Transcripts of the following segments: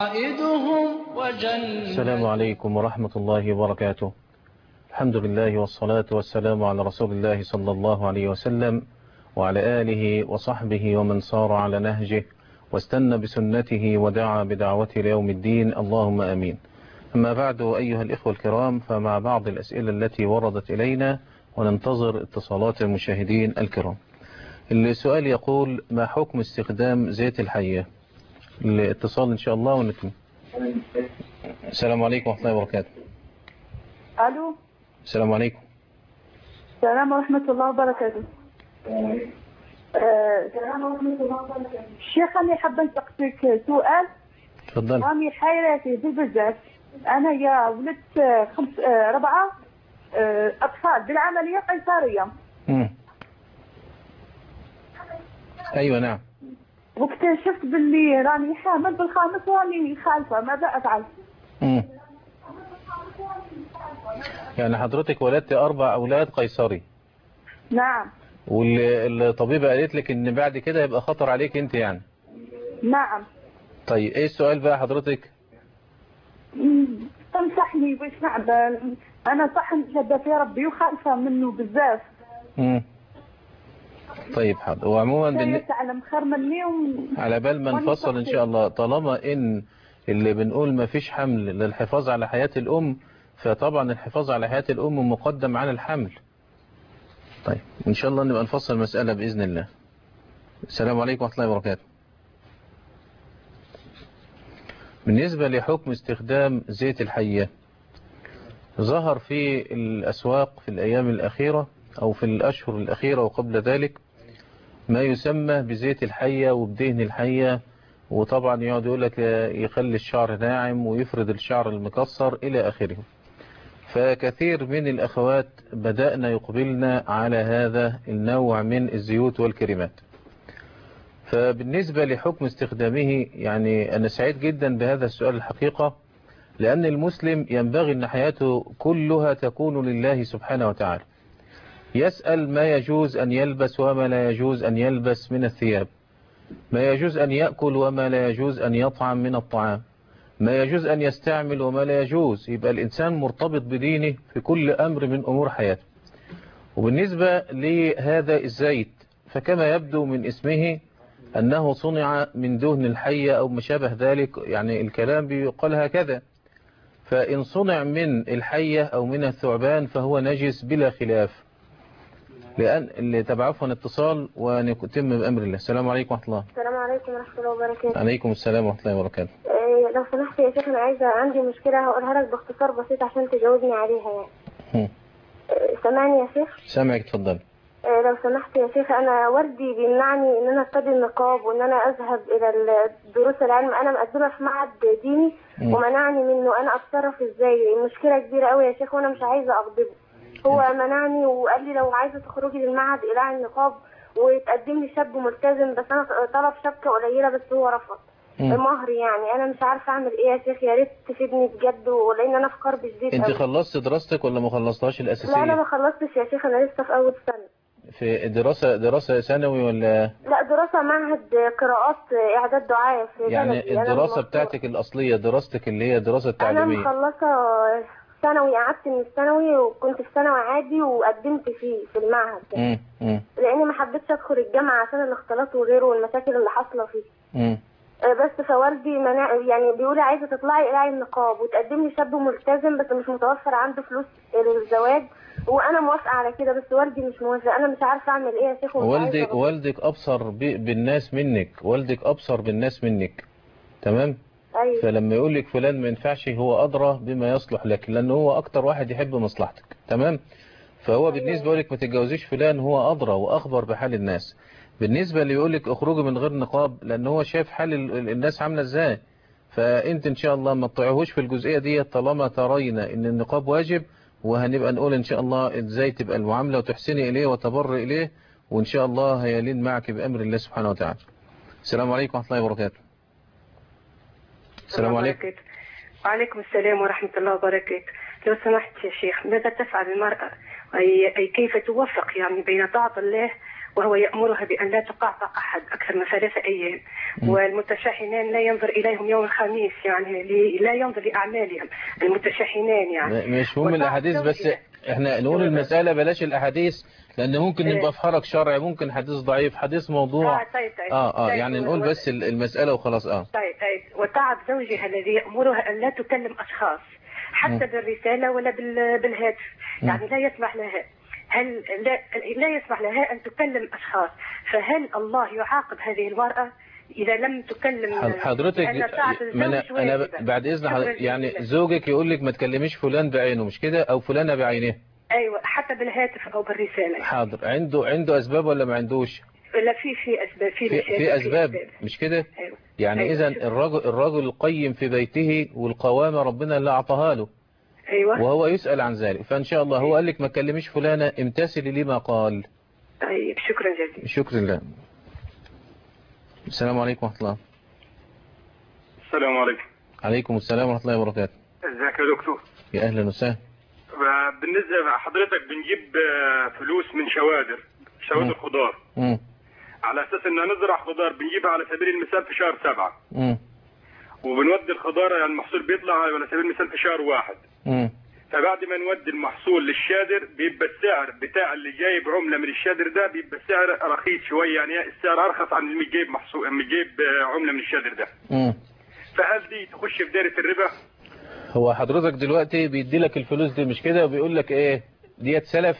السلام عليكم ورحمة الله وبركاته الحمد لله والصلاة والسلام على رسول الله صلى الله عليه وسلم وعلى آله وصحبه ومن صار على نهجه واستنى بسنته ودعا بدعوته ليوم الدين اللهم أمين أما بعد أيها الإخوة الكرام فمع بعض الأسئلة التي وردت إلينا وننتظر اتصالات المشاهدين الكرام السؤال يقول ما حكم استخدام زيت الحية الاتصال إن شاء الله ونكمل السلام عليكم ورحمة الله وبركاته الو السلام عليكم السلام ورحمة الله وبركاته السلام ورحمة الله وبركاته الشيخ أنا حابة نسقسيك سؤال تفضل راني حيرتي بزاف أنا يا ولدت خمس آه، ربعة آه، أطفال بالعملية قيصرية مم. أيوة نعم واكتشفت باللي راني حامل بالخامس وراني خالفة ماذا أفعل؟ مم. يعني حضرتك ولدت أربع أولاد قيصري نعم والطبيبة قالت لك إن بعد كده يبقى خطر عليك أنت يعني نعم طيب إيه السؤال بقى حضرتك مم، تنصحني باش نعمل أنا صح نتشدى في ربي وخايفة منه بزاف مم. طيب حاضر وعموما لا بالن... يتعلم خير مني وم... على بال ما وأنا نفصل إن صحيح. شاء الله طالما إن اللي بنقول ما فيش حمل للحفاظ على حياة الأم فطبعا الحفاظ على حياة الأم مقدم على الحمل طيب إن شاء الله نبقى نفصل المسألة بإذن الله السلام عليكم ورحمة الله وبركاته بالنسبة لحكم استخدام زيت الحية ظهر في الأسواق في الأيام الأخيرة أو في الأشهر الأخيرة وقبل ذلك ما يسمى بزيت الحية وبدهن الحية وطبعا يقعد يقول لك يخلي الشعر ناعم ويفرد الشعر المكسر إلى آخره فكثير من الأخوات بدأنا يقبلنا على هذا النوع من الزيوت والكريمات فبالنسبة لحكم استخدامه يعني أنا سعيد جدا بهذا السؤال الحقيقة لأن المسلم ينبغي أن حياته كلها تكون لله سبحانه وتعالى يسأل ما يجوز أن يلبس وما لا يجوز أن يلبس من الثياب ما يجوز أن يأكل وما لا يجوز أن يطعم من الطعام ما يجوز أن يستعمل وما لا يجوز يبقى الإنسان مرتبط بدينه في كل أمر من أمور حياته وبالنسبة لهذا الزيت فكما يبدو من اسمه أنه صنع من دهن الحية أو ما شابه ذلك يعني الكلام بيقال هكذا فإن صنع من الحية أو من الثعبان فهو نجس بلا خلاف لأن اللي تبعفوا اتصال ونتم بأمر الله السلام عليكم ورحمة الله السلام عليكم ورحمة الله وبركاته عليكم السلام ورحمة الله وبركاته إيه لو سمحت يا شيخ أنا عايزة عندي مشكلة هقولها لك باختصار بسيط عشان تجاوبني عليها يعني هم. إيه سامعني يا شيخ سامعك اتفضل إيه لو سمحت يا شيخ أنا والدي بيمنعني إن أنا أرتدي النقاب وإن أنا أذهب إلى ال- دروس العلم أنا مقدمة في معهد ديني مم. ومنعني منه أنا أتصرف إزاي المشكلة كبيرة أوي يا شيخ وأنا مش عايزة أغضبه هو منعني وقال لي لو عايزة تخرجي للمعهد إلى النقاب وتقدم لي شاب ملتزم بس أنا طلب شبكة قليلة بس هو رفض مم. مهر يعني انا مش عارفه اعمل ايه يا شيخ يا ريت تفيدني بجد ولان انا في كرب شديد انت قوي. خلصت دراستك ولا ما خلصتهاش لا انا ما الأساسية خلصتش يا شيخ انا لسه في اول سنه في دراسة دراسة ثانوي ولا لا دراسه معهد قراءات اعداد دعاء في بلدي. يعني أنا من الدراسة المنصورة. بتاعتك الأصلية دراستك اللي هي دراسة انا تعليمية مخلصه ثانوي قعدت من الثانوي وكنت في ثانوي عادي وقدمت فيه في المعهد ده. مم. مم. لاني ما حبيتش ادخل الجامعه عشان الاختلاط وغيره والمشاكل اللي حاصله فيه مم. آه، بس فوالدي منع يعني بيقول لي عايزه تطلعي العي النقاب وتقدم لي شاب ملتزم بس مش متوفر عنده فلوس الزواج وانا موافقه على كده بس والدي مش موافق انا مش عارفه اعمل ايه يا شيخ ومش والدك عايزة والدك أبصر ب- بالناس منك والدك أبصر بالناس منك تمام ايوه فلما يقول لك فلان ما ينفعش هو أدرى بما يصلح لك لأن هو أكتر واحد يحب مصلحتك تمام فهو بالنسبة لك ما تتجوزيش فلان هو أدرى وأخبر بحال الناس بالنسبة اللي يقول لك اخرجي من غير نقاب لأن هو شايف حال ال- ال- الناس عاملة ازاي فأنت إن شاء الله ما تطيعهوش في الجزئية دي طالما ترين إن النقاب واجب وهنبقى نقول إن شاء الله إزاي تبقى المعاملة وتحسني إليه وتبر إليه وإن شاء الله هيلين معك بأمر الله سبحانه وتعالى السلام عليكم ورحمة الله وبركاته السلام عليكم وبركاته. وعليكم السلام ورحمة الله وبركاته لو سمحت يا شيخ ماذا تفعل المرأة أي, أي كيف توفق يعني بين طاعة الله وهو يأمرها بأن لا تقعقع أحد أكثر من ثلاثة أيام والمتشاحنان لا ينظر إليهم يوم الخميس يعني لي- لا ينظر لأعمالهم المتشاحنان يعني م- مش مهم وطاعة الأحاديث بس زوجها. احنا نقول المسألة بلاش الأحاديث لأن ممكن إيه. نبقى في حرج شرعي ممكن حديث ضعيف حديث موضوع آه طيب طيب اه اه طيب. يعني نقول و- بس ال- المسألة وخلاص اه طيب طيب وطاعة زوجها الذي يأمرها أن لا تكلم أشخاص حتى مم. بالرسالة ولا بال- بالهاتف مم. يعني لا يسمح لها هل لا, لا يسمح لها أن تكلم أشخاص فهل الله يعاقب هذه المرأة إذا لم تكلم حض- حضرتك لأن طاعة ما انا الزوج انا واجبة. بعد اذن شكراً حضرتك يعني جزيلاً. زوجك يقول لك ما تكلميش فلان بعينه مش كده او فلانة بعينها أيوة حتى بالهاتف أو بالرسالة حاضر عنده عنده اسباب ولا ما عندوش لا في في أسباب في في, مشاكل، في اسباب مش كده أيوة. يعني أيوة. اذا الرجل الرجل القيم في بيته والقوامة ربنا اللي اعطاها له أيوة وهو يسأل عن ذلك فان شاء الله هو قال لك ما تكلميش فلانة امتثلي لما قال طيب شكرا جزيلا شكرا لله السلام عليكم ورحمة الله السلام عليكم عليكم السلام ورحمة الله وبركاته ازيك يا دكتور يا أهلا وسهلا بالنسبه حضرتك بنجيب آه، فلوس من شوادر شوادر مم. خضار مم. على اساس ان نزرع خضار بنجيبها على سبيل المثال في شهر سبعة مم. وبنودي الخضار يعني المحصول بيطلع على سبيل المثال في شهر واحد مم. فبعد ما نودي المحصول للشادر بيبقى السعر بتاع اللي جايب عمله من الشادر ده بيبقى السعر رخيص شويه يعني السعر ارخص عن اللي جايب محصول اللي جايب آه، عمله من الشادر ده مم. فهل دي تخش في دائره الربا؟ هو حضرتك دلوقتي بيدي لك الفلوس دي مش كده وبيقول لك ايه ديت سلف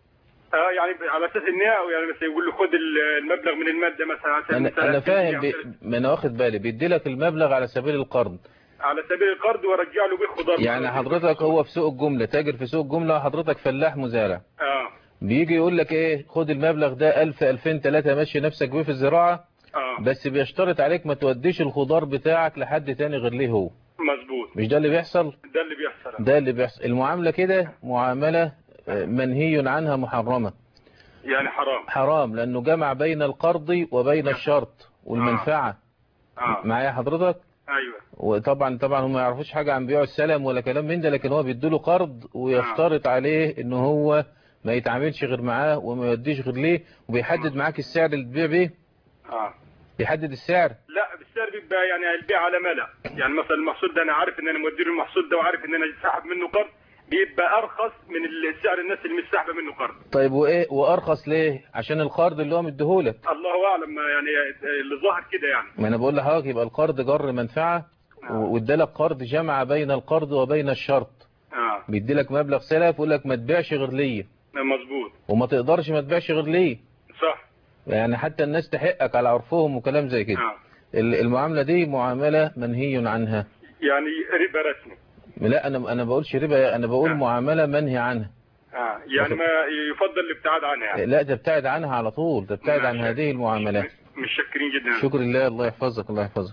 اه يعني على اساس ان هي- يعني مثلا يقول له خد المبلغ من الماده مثلا على سبيل انا المثال انا فاهم يعني بي... ما انا واخد بالي بيدي لك المبلغ على سبيل القرض على سبيل القرض وارجع له بيه خضار يعني حضرتك هو في سوق الجملة تاجر في سوق الجملة وحضرتك فلاح مزارع اه بيجي يقول لك ايه خد المبلغ ده 1000 2000 3 مشي نفسك بيه في الزراعة اه بس بيشترط عليك ما توديش الخضار بتاعك لحد تاني غير ليه هو مظبوط مش ده اللي بيحصل ده اللي بيحصل ده اللي بيحصل المعاملة كده معاملة آه، منهي عنها محرمة يعني حرام حرام لأنه جمع بين القرض وبين الشرط والمنفعة اه معايا حضرتك ايوه وطبعا طبعا هم ما يعرفوش حاجة عن بيع السلم ولا كلام من ده لكن هو بيديله قرض ويشترط عليه ان هو ما يتعاملش غير معاه وما يوديش غير ليه وبيحدد معاك السعر اللي تبيع بيه اه بيحدد السعر لا بالسعر بيبقى يعني البيع على ملا يعني مثلا المحصول ده انا عارف ان انا مودي له المحصول ده وعارف ان انا ساحب منه قرض بيبقى ارخص من السعر الناس اللي مش ساحبه منه قرض طيب وايه وارخص ليه عشان القرض اللي هو مديهولك الله اعلم ما يعني اللي ظاهر كده يعني ما انا بقول لحضرتك يبقى القرض جر منفعة آه. وادالك قرض جمع بين القرض وبين الشرط اه بيديلك مبلغ سلف يقول لك ما تبيعش غير ليا مظبوط وما تقدرش ما تبيعش غير ليه صح يعني حتى الناس تحقك على عرفهم وكلام زي كده اه ال- المعاملة دي معاملة منهي عنها يعني ربا رسمي لا انا انا بقولش ربا انا بقول آه. معاملة منهي عنها اه يعني ما يفضل الابتعاد عنها يعني لا تبتعد عنها على طول تبتعد عن ماشي. هذه المعاملات مش شاكرين جدا شكر الله الله يحفظك الله يحفظك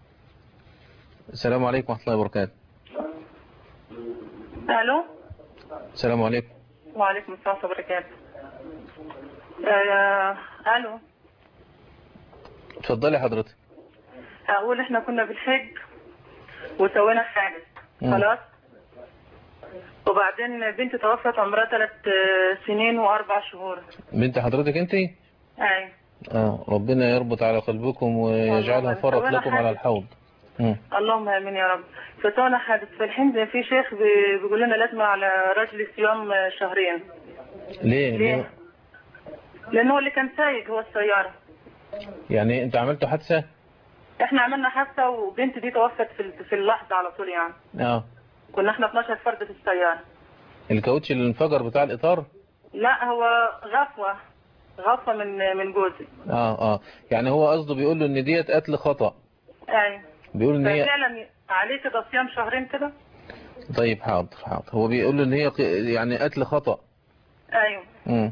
السلام عليكم ورحمة الله وبركاته الو السلام عليكم وعليكم السلام ورحمه الله وبركاته آه، الو اتفضلي حضرتك اقول احنا كنا بالحج وسوينا حادث مم. خلاص وبعدين بنتي توفت عمرها ثلاث سنين واربع شهور بنت حضرتك انت اي اه ربنا يربط على قلبكم ويجعلها اللهم فرط سوينا لكم على حاجة. الحوض مم. اللهم امين يا رب فسوينا حادث في الحين في شيخ بي- بيقول لنا لازم على رجل صيام شهرين ليه ليه؟ ليه لانه هو اللي كان سايق هو السياره يعني انت عملتوا حادثة احنا عملنا حادثه وبنتي دي توفت في ال- في اللحظه على طول يعني اه كنا احنا 12 فرد في السياره الكاوتش اللي انفجر بتاع الاطار لا هو غفوة غفوة من من جوزي اه اه يعني هو قصده بيقول له ان ديت قتل خطأ اي بيقول ان هي ففعلا عليه كده صيام شهرين كده طيب حاضر حاضر هو بيقول له ان هي ق- يعني قتل خطأ ايوه مم.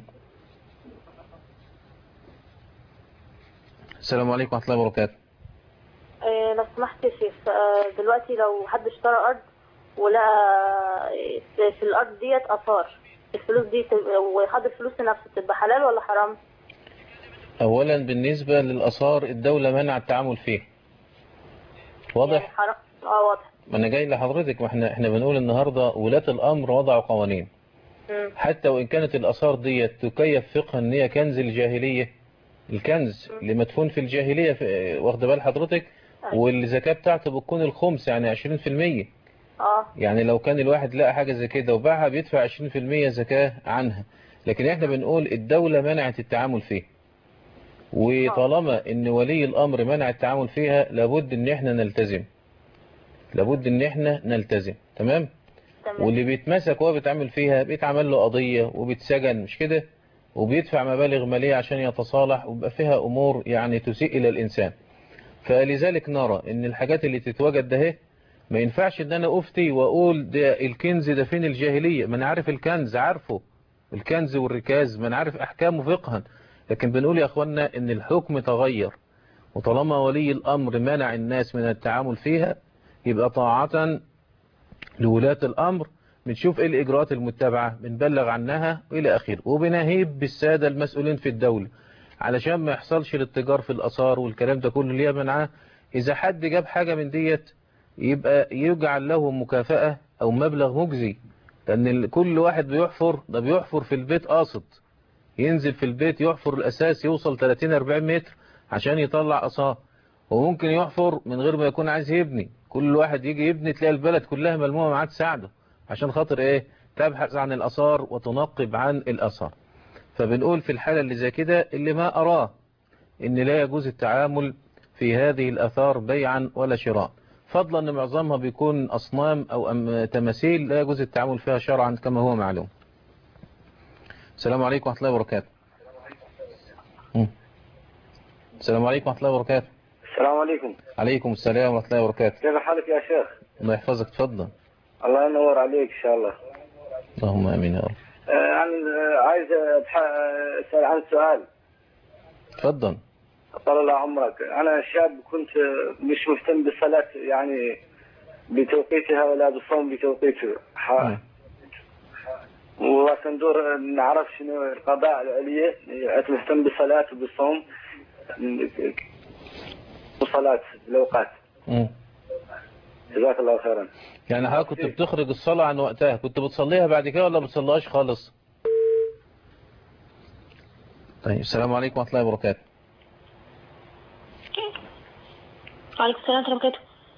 السلام عليكم ورحمة الله وبركاته آه، لو سمحت يا شيخ آه، دلوقتي لو حد اشترى ارض ولقى في- في الارض ديت اثار الفلوس دي تبقى- وخد الفلوس لنفسه تبقى حلال ولا حرام؟ اولا بالنسبة للاثار الدولة منع التعامل فيه يعني واضح حرام اه واضح ما انا جاي لحضرتك واحنا احنا بنقول النهاردة ولاة الامر وضعوا قوانين حتى وإن كانت الآثار دي تكيف فقها إن هي كنز الجاهلية الكنز اللي مدفون في الجاهلية في- واخده بال حضرتك والزكاة بتاعته بتكون الخمس يعني 20% اه يعني لو كان الواحد لقى حاجة زي كده وباعها بيدفع 20% زكاة عنها لكن احنا بنقول الدولة منعت التعامل فيه وطالما ان ولي الامر منع التعامل فيها لابد ان احنا نلتزم لابد ان احنا نلتزم تمام تمام واللي بيتمسك وهو بيتعامل فيها بيتعمل له قضية وبيتسجن مش كده وبيدفع مبالغ مالية عشان يتصالح ويبقى فيها امور يعني تسيء الى الانسان فلذلك نرى ان الحاجات اللي تتواجد ده اهي ما ينفعش ان انا افتي واقول ده الكنز ده فين الجاهلية ما انا عارف الكنز عارفه الكنز والركاز ما انا عارف احكامه فقها لكن بنقول يا اخوانا ان الحكم تغير وطالما ولي الامر منع الناس من التعامل فيها يبقى طاعة لولاة الامر بنشوف ايه الاجراءات المتبعة بنبلغ عنها والى اخره وبنهيب بالسادة المسؤولين في الدولة علشان ما يحصلش الاتجار في الاثار والكلام ده كله اللي هي منعاه اذا حد جاب حاجة من ديت يبقى يجعل له مكافأة او مبلغ مجزي لان ال- كل واحد بيحفر ده بيحفر في البيت قاصد ينزل في البيت يحفر الاساس يوصل 30 40 متر عشان يطلع اثار وممكن يحفر من غير ما يكون عايز يبني كل واحد يجي يبني تلاقي البلد كلها ملمومه معاه تساعده عشان خاطر ايه تبحث عن الاثار وتنقب عن الاثار فبنقول في الحالة اللي زي كده اللي ما اراه ان لا يجوز التعامل في هذه الاثار بيعا ولا شراء فضلا ان معظمها بيكون اصنام او أم- تماثيل لا يجوز التعامل فيها شرعا كما هو معلوم السلام عليكم ورحمة الله وبركاته مم. السلام عليكم ورحمة الله وبركاته السلام عليكم عليكم السلام ورحمة الله وبركاته كيف حالك يا شيخ الله يحفظك تفضل الله ينور عليك ان شاء الله اللهم امين يا رب آه، انا آه، عايز أتح- اسال عن سؤال تفضل طال الله عمرك انا شاب كنت آه، مش مهتم بالصلاه يعني بتوقيتها ولا بالصوم بتوقيته ح- مم. ولكن دور نعرف شنو القضاء العليا يعني مهتم بالصلاه وبالصوم وصلاه الاوقات مم. جزاك الله خيرا يعني حضرتك كنت بتخرج الصلاة عن وقتها كنت بتصليها بعد كده ولا بتصليهاش خالص طيب السلام عليكم ورحمة الله وبركاته وعليكم السلام ورحمة الله وبركاته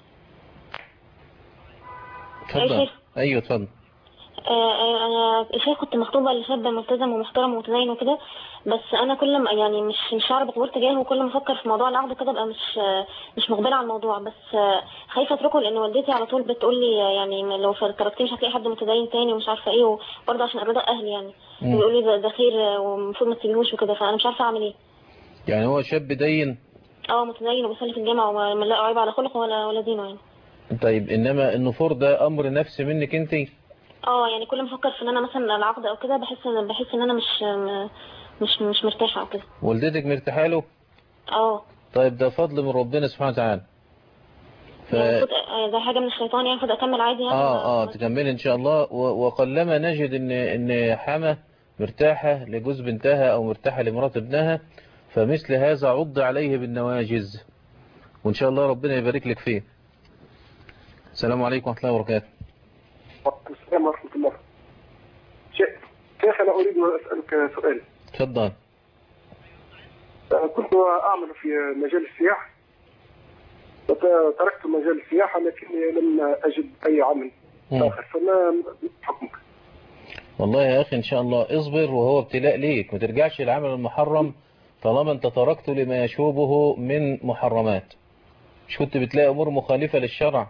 اتفضل أي شيخ. ايوه اتفضل آه، آه، انا شيخ كنت مخطوبه لشاب ملتزم ومحترم ومتدين وكده بس انا كل ما يعني مش مش عارفه بقبول تجاهه وكل ما افكر في موضوع العقد كده ابقى مش آه، مش مقبله على الموضوع بس آه، خايفه اتركه لان والدتي على طول بتقول لي آه، يعني ما لو تركتيه مش هتلاقي حد متدين تاني ومش عارفه ايه وبرضه عشان ارضاء اهلي يعني مم. بيقول لي ده, ده خير آه، والمفروض ما تسيبيهوش وكده فانا مش عارفه اعمل ايه يعني هو شاب دين اه متدين وبيصلي في الجامعه وما لا عيب على خلقه ولا ولا دينه يعني طيب انما النفور ده امر نفسي منك انت اه يعني كل ما افكر في ان انا مثلا العقد او كده بحس ان بحس ان انا مش م- مش مش مرتاحه او كده والدتك مرتاحه له اه طيب ده فضل من ربنا سبحانه وتعالى ف... يعني المفروض آه، ده حاجه من الشيطان يعني المفروض اكمل عادي يعني اه اه ما- تكملي ان شاء الله و- وقلما نجد ان ان حما مرتاحة لجوز بنتها او مرتاحة لمرات ابنها فمثل هذا عض عليه بالنواجز وان شاء الله ربنا يبارك لك فيه السلام عليكم ورحمة الله وبركاته وعليكم السلام ورحمة الله شيخ شيخ أنا أريد أن أسألك سؤال تفضل آه، كنت أعمل في مجال السياحة وتركت مجال السياحة لكني لم أجد أي عمل مم. آخر فما حكمك والله يا اخي ان شاء الله اصبر وهو ابتلاء ليك ما ترجعش للعمل المحرم طالما انت تركته لما يشوبه من محرمات مش كنت بتلاقي امور مخالفة للشرع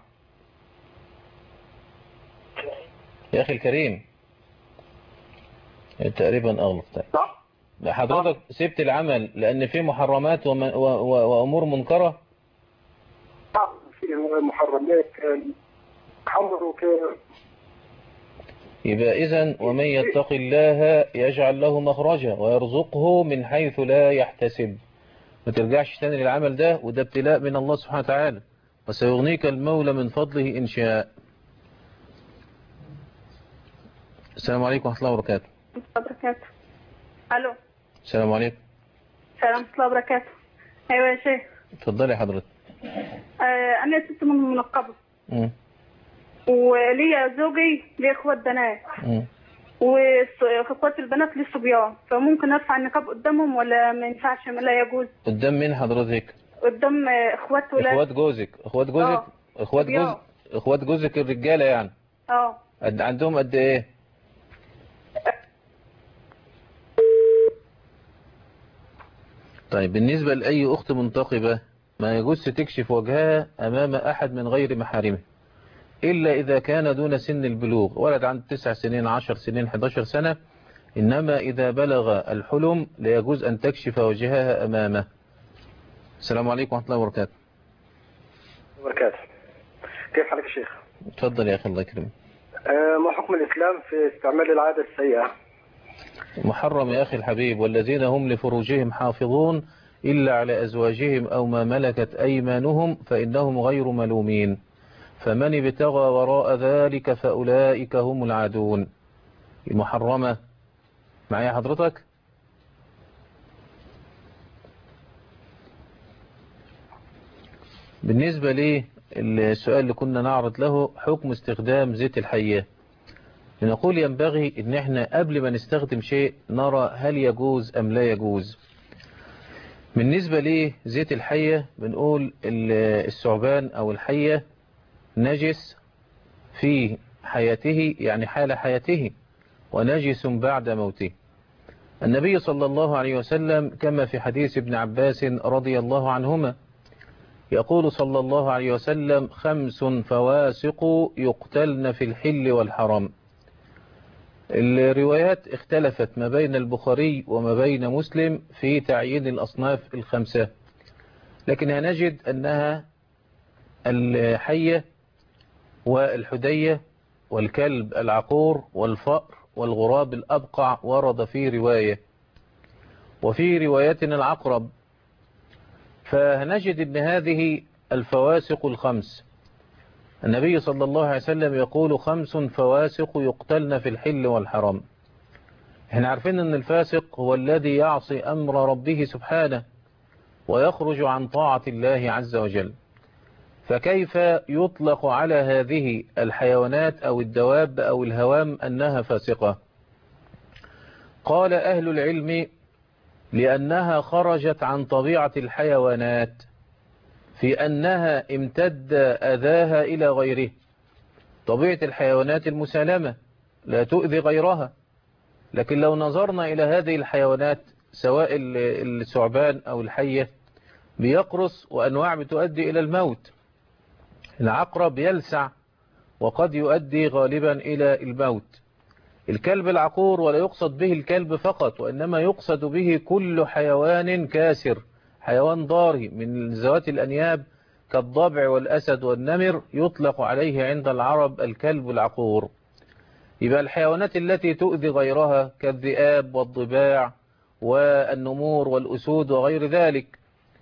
يا اخي الكريم تقريبا اغلط طيب. نعم حضرتك سبت العمل لان فيه محرمات وم- و- و- وامور منكرة نعم فيه محرمات حمر وك يبقى اذا ومن يتق الله يجعل له مخرجا ويرزقه من حيث لا يحتسب ما ترجعش تاني للعمل ده وده ابتلاء من الله سبحانه وتعالى وسيغنيك المولى من فضله إن شاء السلام عليكم ورحمة الله وبركاته وبركاته الو السلام عليكم السلام ورحمه الله وبركاته ايوه يا شيخ اتفضلي يا حضرتك آه انا ست من منقبه مم. وليا زوجي ليه اخوات بنات مم. واخوات البنات لسه صبيان فممكن ارفع النقاب قدامهم ولا ما ينفعش لا يجوز قدام مين حضرتك قدام اخوات ولاد اخوات جوزك اخوات جوزك آه. اخوات صبيان. جوز اخوات جوزك الرجاله يعني اه قد عندهم قد ايه طيب بالنسبة لأي أخت منتقبة ما يجوز تكشف وجهها أمام أحد من غير محارمه إلا إذا كان دون سن البلوغ ولد عنده 9 سنين 10 سنين 11 سنة إنما إذا بلغ الحلم لا يجوز أن تكشف وجهها أمامه السلام عليكم ورحمة الله وبركاته وبركاته كيف حالك يا شيخ؟ اتفضل يا أخي الله يكرمك آه، ما حكم الإسلام في استعمال العادة السيئة؟ محرم يا أخي الحبيب والذين هم لفروجهم حافظون إلا على أزواجهم أو ما ملكت أيمانهم فإنهم غير ملومين فمن ابتغى وراء ذلك فأولئك هم العادون محرمة معايا حضرتك بالنسبة لي السؤال اللي كنا نعرض له حكم استخدام زيت الحياه لنقول ينبغي ان احنا قبل ما نستخدم شيء نرى هل يجوز ام لا يجوز بالنسبة لزيت الحية بنقول ال- الثعبان او الحية نجس في حياته يعني حال حياته ونجس بعد موته النبي صلى الله عليه وسلم كما في حديث ابن عباس رضي الله عنهما يقول صلى الله عليه وسلم خمس فواسق يقتلن في الحل والحرم الروايات اختلفت ما بين البخاري وما بين مسلم في تعيين الأصناف الخمسة لكن هنجد أنها الحية والحدية والكلب العقور والفأر والغراب الأبقع ورد في رواية وفي روايات العقرب فهنجد أن هذه الفواسق الخمس النبي صلى الله عليه وسلم يقول خمس فواسق يقتلن في الحل والحرام احنا عارفين ان الفاسق هو الذي يعصي امر ربه سبحانه ويخرج عن طاعة الله عز وجل فكيف يطلق على هذه الحيوانات او الدواب او الهوام انها فاسقة قال اهل العلم لانها خرجت عن طبيعة الحيوانات في أنها امتد أذاها إلى غيره طبيعة الحيوانات المسالمة لا تؤذي غيرها لكن لو نظرنا إلى هذه الحيوانات سواء الثعبان أو الحية بيقرص وأنواع بتؤدي إلى الموت العقرب يلسع وقد يؤدي غالبا إلى الموت الكلب العقور ولا يقصد به الكلب فقط وإنما يقصد به كل حيوان كاسر حيوان ضاري من ذوات الأنياب كالضبع والأسد والنمر يطلق عليه عند العرب الكلب العقور يبقى الحيوانات التي تؤذي غيرها كالذئاب والضباع والنمور والأسود وغير ذلك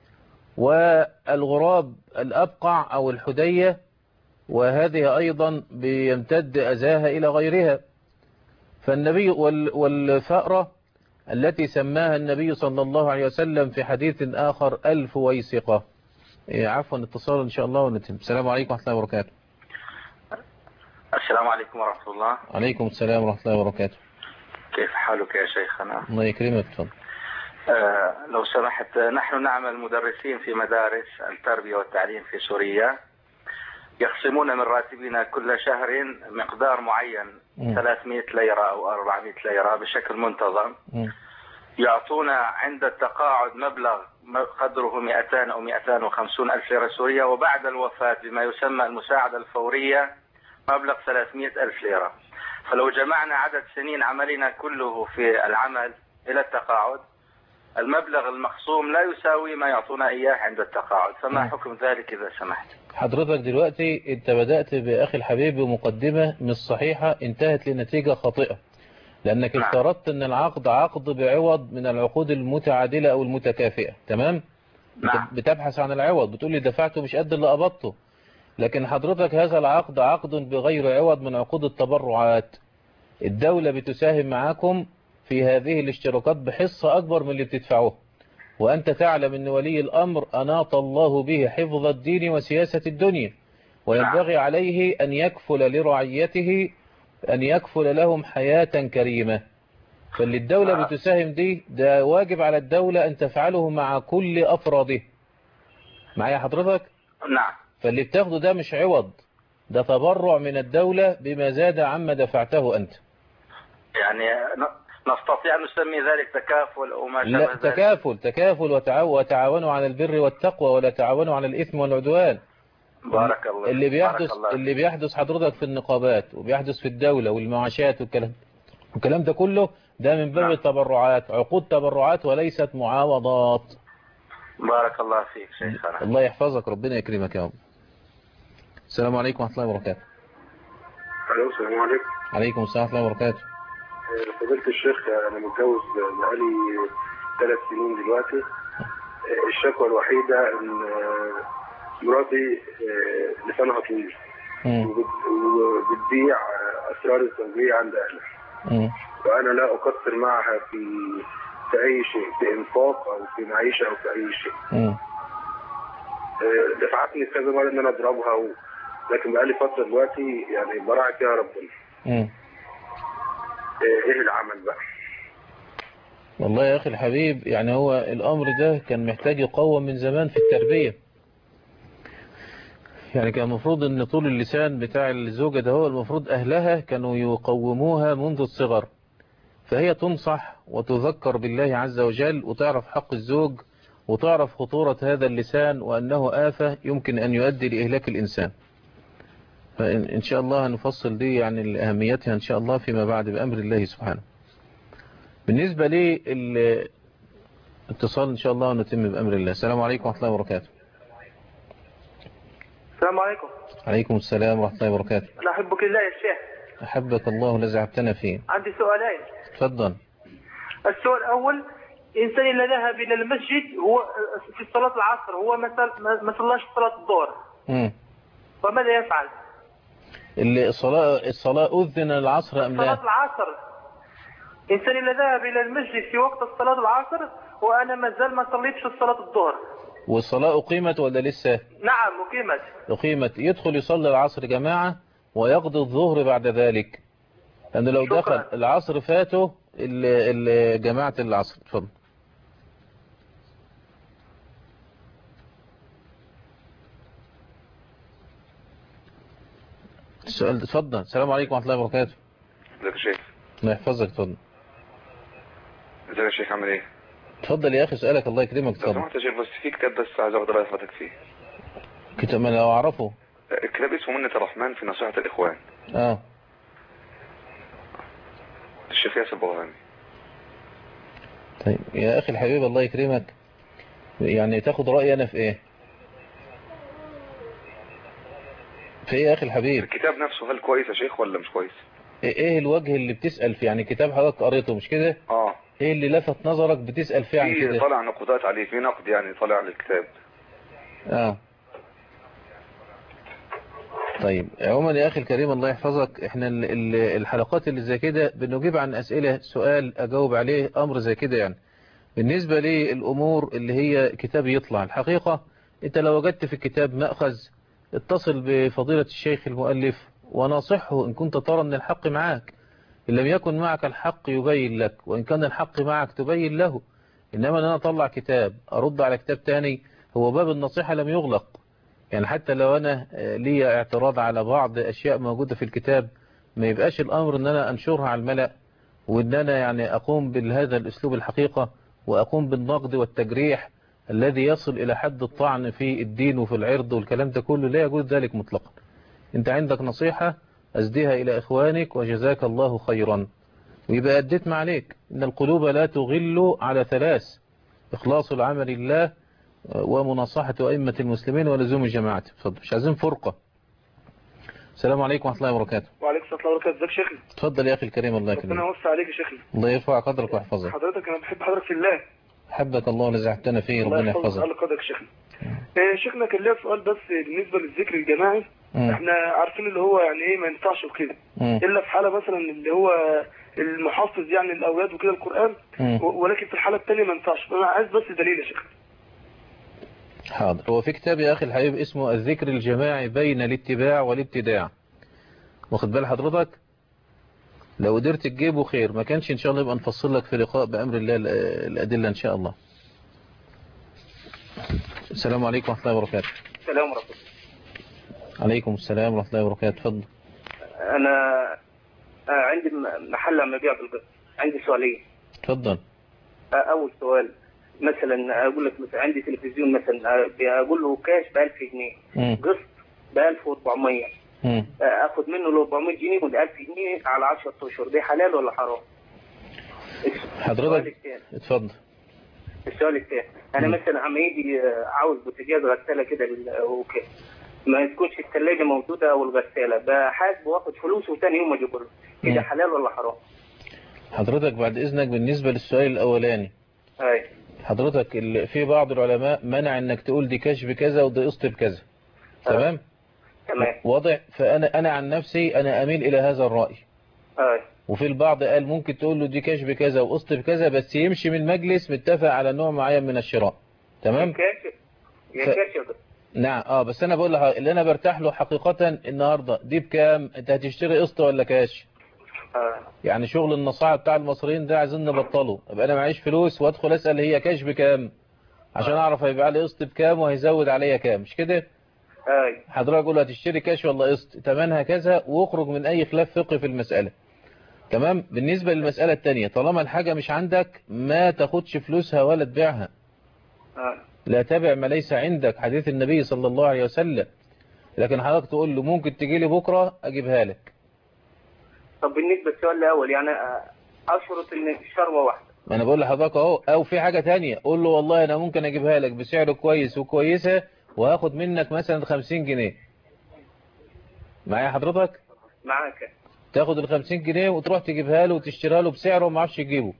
والغراب الأبقع أو الحدية وهذه أيضا بيمتد أذاها إلى غيرها فالنبي والفأرة التي سماها النبي صلى الله عليه وسلم في حديث آخر ألف ويسقة عفوا اتصال إن شاء الله ونتم السلام عليكم ورحمة الله وبركاته السلام عليكم ورحمة الله عليكم السلام ورحمة الله وبركاته كيف حالك يا شيخنا الله يكرمك تفضل آه لو سمحت نحن نعمل مدرسين في مدارس التربية والتعليم في سوريا يخصمون من راتبنا كل شهر مقدار معين مم. 300 ليرة أو 400 ليرة بشكل منتظم مم. يعطونا عند التقاعد مبلغ قدره 200 أو 250 ألف ليرة سورية وبعد الوفاة بما يسمى المساعدة الفورية مبلغ 300 ألف ليرة فلو جمعنا عدد سنين عملنا كله في العمل إلى التقاعد المبلغ المخصوم لا يساوي ما يعطونا إياه عند التقاعد فما مم. حكم ذلك إذا سمحت حضرتك دلوقتي انت بدأت بأخي الحبيب بمقدمة مش صحيحة انتهت لنتيجة خاطئة لأنك نعم. افترضت أن العقد عقد بعوض من العقود المتعادلة أو المتكافئة تمام نعم. بت- بتبحث عن العوض بتقول لي دفعته مش قد اللي قبضته لكن حضرتك هذا العقد عقد بغير عوض من عقود التبرعات الدولة بتساهم معاكم في هذه الاشتراكات بحصة أكبر من اللي بتدفعوه وأنت تعلم أن ولي الأمر أناط الله به حفظ الدين وسياسة الدنيا وينبغي عليه أن يكفل لرعيته أن يكفل لهم حياة كريمة فاللي الدولة آه. بتساهم دي ده واجب على الدولة أن تفعله مع كل أفراده معايا حضرتك نعم فاللي بتاخده ده مش عوض ده تبرع من الدولة بما زاد عما دفعته أنت يعني ن- نستطيع أن نسمي ذلك تكافل أو ما لا شابه ذلك تكافل تكافل وتعاو- وتعاونوا على البر والتقوى ولا تعاونوا على الإثم والعدوان بارك الله اللي فيك، بارك بيحدث الله فيك. اللي بيحدث حضرتك في النقابات وبيحدث في الدولة والمعاشات والكلام والكلام ده كله ده من باب نعم. التبرعات عقود تبرعات وليست معاوضات بارك الله فيك شيخنا الله يحفظك ربنا يكرمك يا رب السلام عليكم ورحمة الله وبركاته الو السلام عليكم عليكم السلام ورحمة الله وبركاته آه، فضيلة الشيخ آه، انا متجوز بقالي ثلاث سنين دلوقتي آه، الشكوى الوحيدة ان آه، مراتي آه، لسانها طويل مم. وبت- وبتبيع آه، اسرار الزوجية عند اهلها مم. وانا لا اقصر معها في في اي شيء في انفاق او في معيشة او في اي شيء مم. آه، دفعتني كذا مرة ان انا اضربها و... لكن بقالي فترة دلوقتي يعني براعي فيها ربنا مم. آه، ايه العمل بقى والله يا أخي الحبيب يعني هو الأمر ده كان محتاج يقوم من زمان في التربية يعني كان المفروض ان طول اللسان بتاع الزوجة ده هو المفروض أهلها كانوا يقوموها منذ الصغر فهي تنصح وتذكر بالله عز وجل وتعرف حق الزوج وتعرف خطورة هذا اللسان وأنه آفة يمكن أن يؤدي لإهلاك الإنسان فإن إن شاء الله هنفصل دي يعني لأهميتها إن شاء الله فيما بعد بأمر الله سبحانه بالنسبة لي الاتصال إن شاء الله ونتم بأمر الله السلام عليكم ورحمة الله وبركاته السلام عليكم عليكم السلام ورحمة الله وبركاته أنا أحبك الله يا شيخ أحبك الله الذي عبتنا فيه عندي سؤالين تفضل السؤال الأول إنسان إذا ذهب إلى المسجد هو في صلاة العصر هو ما صل- ما- ما صلاش صلاة الظهر مم. فماذا يفعل؟ اللي الصلاة, الصلاة أذن العصر أم صلاة لا العصر إنسان إذا ذهب إلى المسجد في وقت صلاة العصر وأنا ما زال ما صليتش صلاة الظهر والصلاة أقيمت ولا لسه نعم أقيمت أقيمت يدخل يصلي العصر جماعة ويقضي الظهر بعد ذلك لأنه لو شكرا. دخل العصر فاته ال- ال- جماعة العصر اتفضل السؤال ده اتفضل السلام عليكم ورحمة الله وبركاته ازيك يا شيخ الله يحفظك اتفضل ازيك يا شيخ عامل ايه اتفضل يا أخي سؤالك الله يكرمك لو اتفضل سمحت يا شيخ بس في كتاب بس عايز اخد راي حضرتك فيه كتاب ما لو أعرفه الكتاب اسمه منة الرحمن في نصيحة الإخوان اه الشيخ ياسر بوهاني طيب يا أخي الحبيب الله يكرمك يعني تاخد رأيي أنا في إيه في إيه يا أخي الحبيب الكتاب نفسه هل كويس يا شيخ ولا مش كويس إيه الوجه اللي بتسأل فيه يعني كتاب حضرتك قريته مش كده اه إيه اللي لفت نظرك بتسأل فيه عن في كده طلع نقودات عليه في نقد يعني طلع على الكتاب آه طيب عموما يا أخي الكريم الله يحفظك احنا ال- ال- الحلقات اللي زي كده بنجيب عن أسئلة سؤال أجاوب عليه أمر زي كده يعني بالنسبة للأمور اللي هي كتاب يطلع الحقيقة انت لو وجدت في الكتاب مأخذ اتصل بفضيلة الشيخ المؤلف وناصحه إن كنت ترى أن الحق معك إن لم يكن معك الحق يبين لك وإن كان الحق معك تبين له إنما أن أنا أطلع كتاب أرد على كتاب تاني هو باب النصيحة لم يغلق يعني حتى لو أنا آه، لي اعتراض على بعض أشياء موجودة في الكتاب ما يبقاش الأمر أن أنا أنشرها على الملأ وأن أنا يعني أقوم بهذا الأسلوب الحقيقة وأقوم بالنقد والتجريح الذي يصل إلى حد الطعن في الدين وفي العرض والكلام ده كله لا يجوز ذلك مطلقا أنت عندك نصيحة أسديها إلى إخوانك وجزاك الله خيرا ويبقى أديت ما عليك إن القلوب لا تغل على ثلاث إخلاص العمل لله ومناصحة أئمة المسلمين ولزوم الجماعة اتفضل مش عايزين فرقة السلام عليكم ورحمة الله وبركاته وعليكم السلام ورحمة الله وبركاته ازيك يا شيخنا اتفضل يا أخي الكريم الله ربنا يكرمك يوسع عليك يا شيخنا الله يرفع قدرك ويحفظك حضرتك أنا بحب حضرتك في الله حبك الله الذي عهدتنا فيه الله ربنا يحفظك يحفظك على قدرك يا شيخنا آه، شيخنا كان ليا سؤال بس بالنسبة للذكر الجماعي مم. احنا عارفين اللي هو يعني ايه ما ينفعش وكده مم. الا في حالة مثلا اللي هو المحافظ يعني الاولاد وكده القرآن مم. و- ولكن في الحالة الثانية ما ينفعش فانا عايز بس دليل يا شيخ حاضر هو في كتاب يا أخي الحبيب اسمه الذكر الجماعي بين الاتباع والابتداع واخد بال حضرتك لو قدرت تجيبه خير ما كانش ان شاء الله يبقى نفصل لك في لقاء بأمر الله ال- الأدلة ان شاء الله السلام عليكم ورحمة الله وبركاته السلام ورحمة الله عليكم السلام ورحمة الله وبركاته اتفضل أنا آه، عندي م- محل عم ببيع بالقسط عندي سؤالين اتفضل آه، أول سؤال مثلا أقول لك مثلا عندي تلفزيون مثلا آه، أقول له كاش ب 1000 جنيه مم. قسط ب 1400 مم. آه، آخد منه ال 400 جنيه وال 1000 جنيه على 10 أشهر ده حلال ولا حرام؟ السؤال حضرتك الثاني اتفضل السؤال الثاني أنا مثلا عم يجي آه، عاوز بوتاجاز غسالة كده لل- وكده ما تكونش الثلاجة موجودة أو الغسالة بحاسبه واخد فلوسه وثاني يوم أجيبه له كده مم. حلال ولا حرام؟ حضرتك بعد إذنك بالنسبة للسؤال الأولاني أي حضرتك ال- في بعض العلماء منع انك تقول دي كاش بكذا ودي قسط بكذا تمام تمام واضح فانا انا عن نفسي انا اميل الى هذا الراي أي وفي البعض قال ممكن تقول له دي كاش بكذا وقسط بكذا بس يمشي من المجلس متفق على نوع معين من الشراء تمام كاش يا ف- كاش يا دكتور. نعم اه بس انا بقول لها اللي انا برتاح له حقيقة النهاردة دي بكام انت هتشتري قسط ولا كاش آه. يعني شغل النصاعة بتاع المصريين ده عايزين نبطله ابقى انا معيش فلوس وادخل اسأل هي كاش بكام عشان اعرف هيبقى لي قسط بكام وهيزود عليا كام مش كده أي حضرتك قول هتشتري كاش ولا قسط تمنها كذا واخرج من اي خلاف فقهي في المسألة تمام بالنسبة للمسألة التانية طالما الحاجة مش عندك ما تاخدش فلوسها ولا تبيعها آه. لا تبع ما ليس عندك حديث النبي صلى الله عليه وسلم لكن حضرتك تقول له ممكن تجي لي بكرة اجيبها لك طب بالنسبة للسؤال الأول يعني آه، أشرط إن شروة واحدة ما انا بقول لحضرتك اهو او في حاجة تانية قول له والله انا ممكن اجيبها لك بسعر كويس وكويسة وهاخد منك مثلا 50 جنيه معايا حضرتك معاك تاخد ال 50 جنيه وتروح تجيبها له وتشتريها له بسعره وما عرفش يجيبه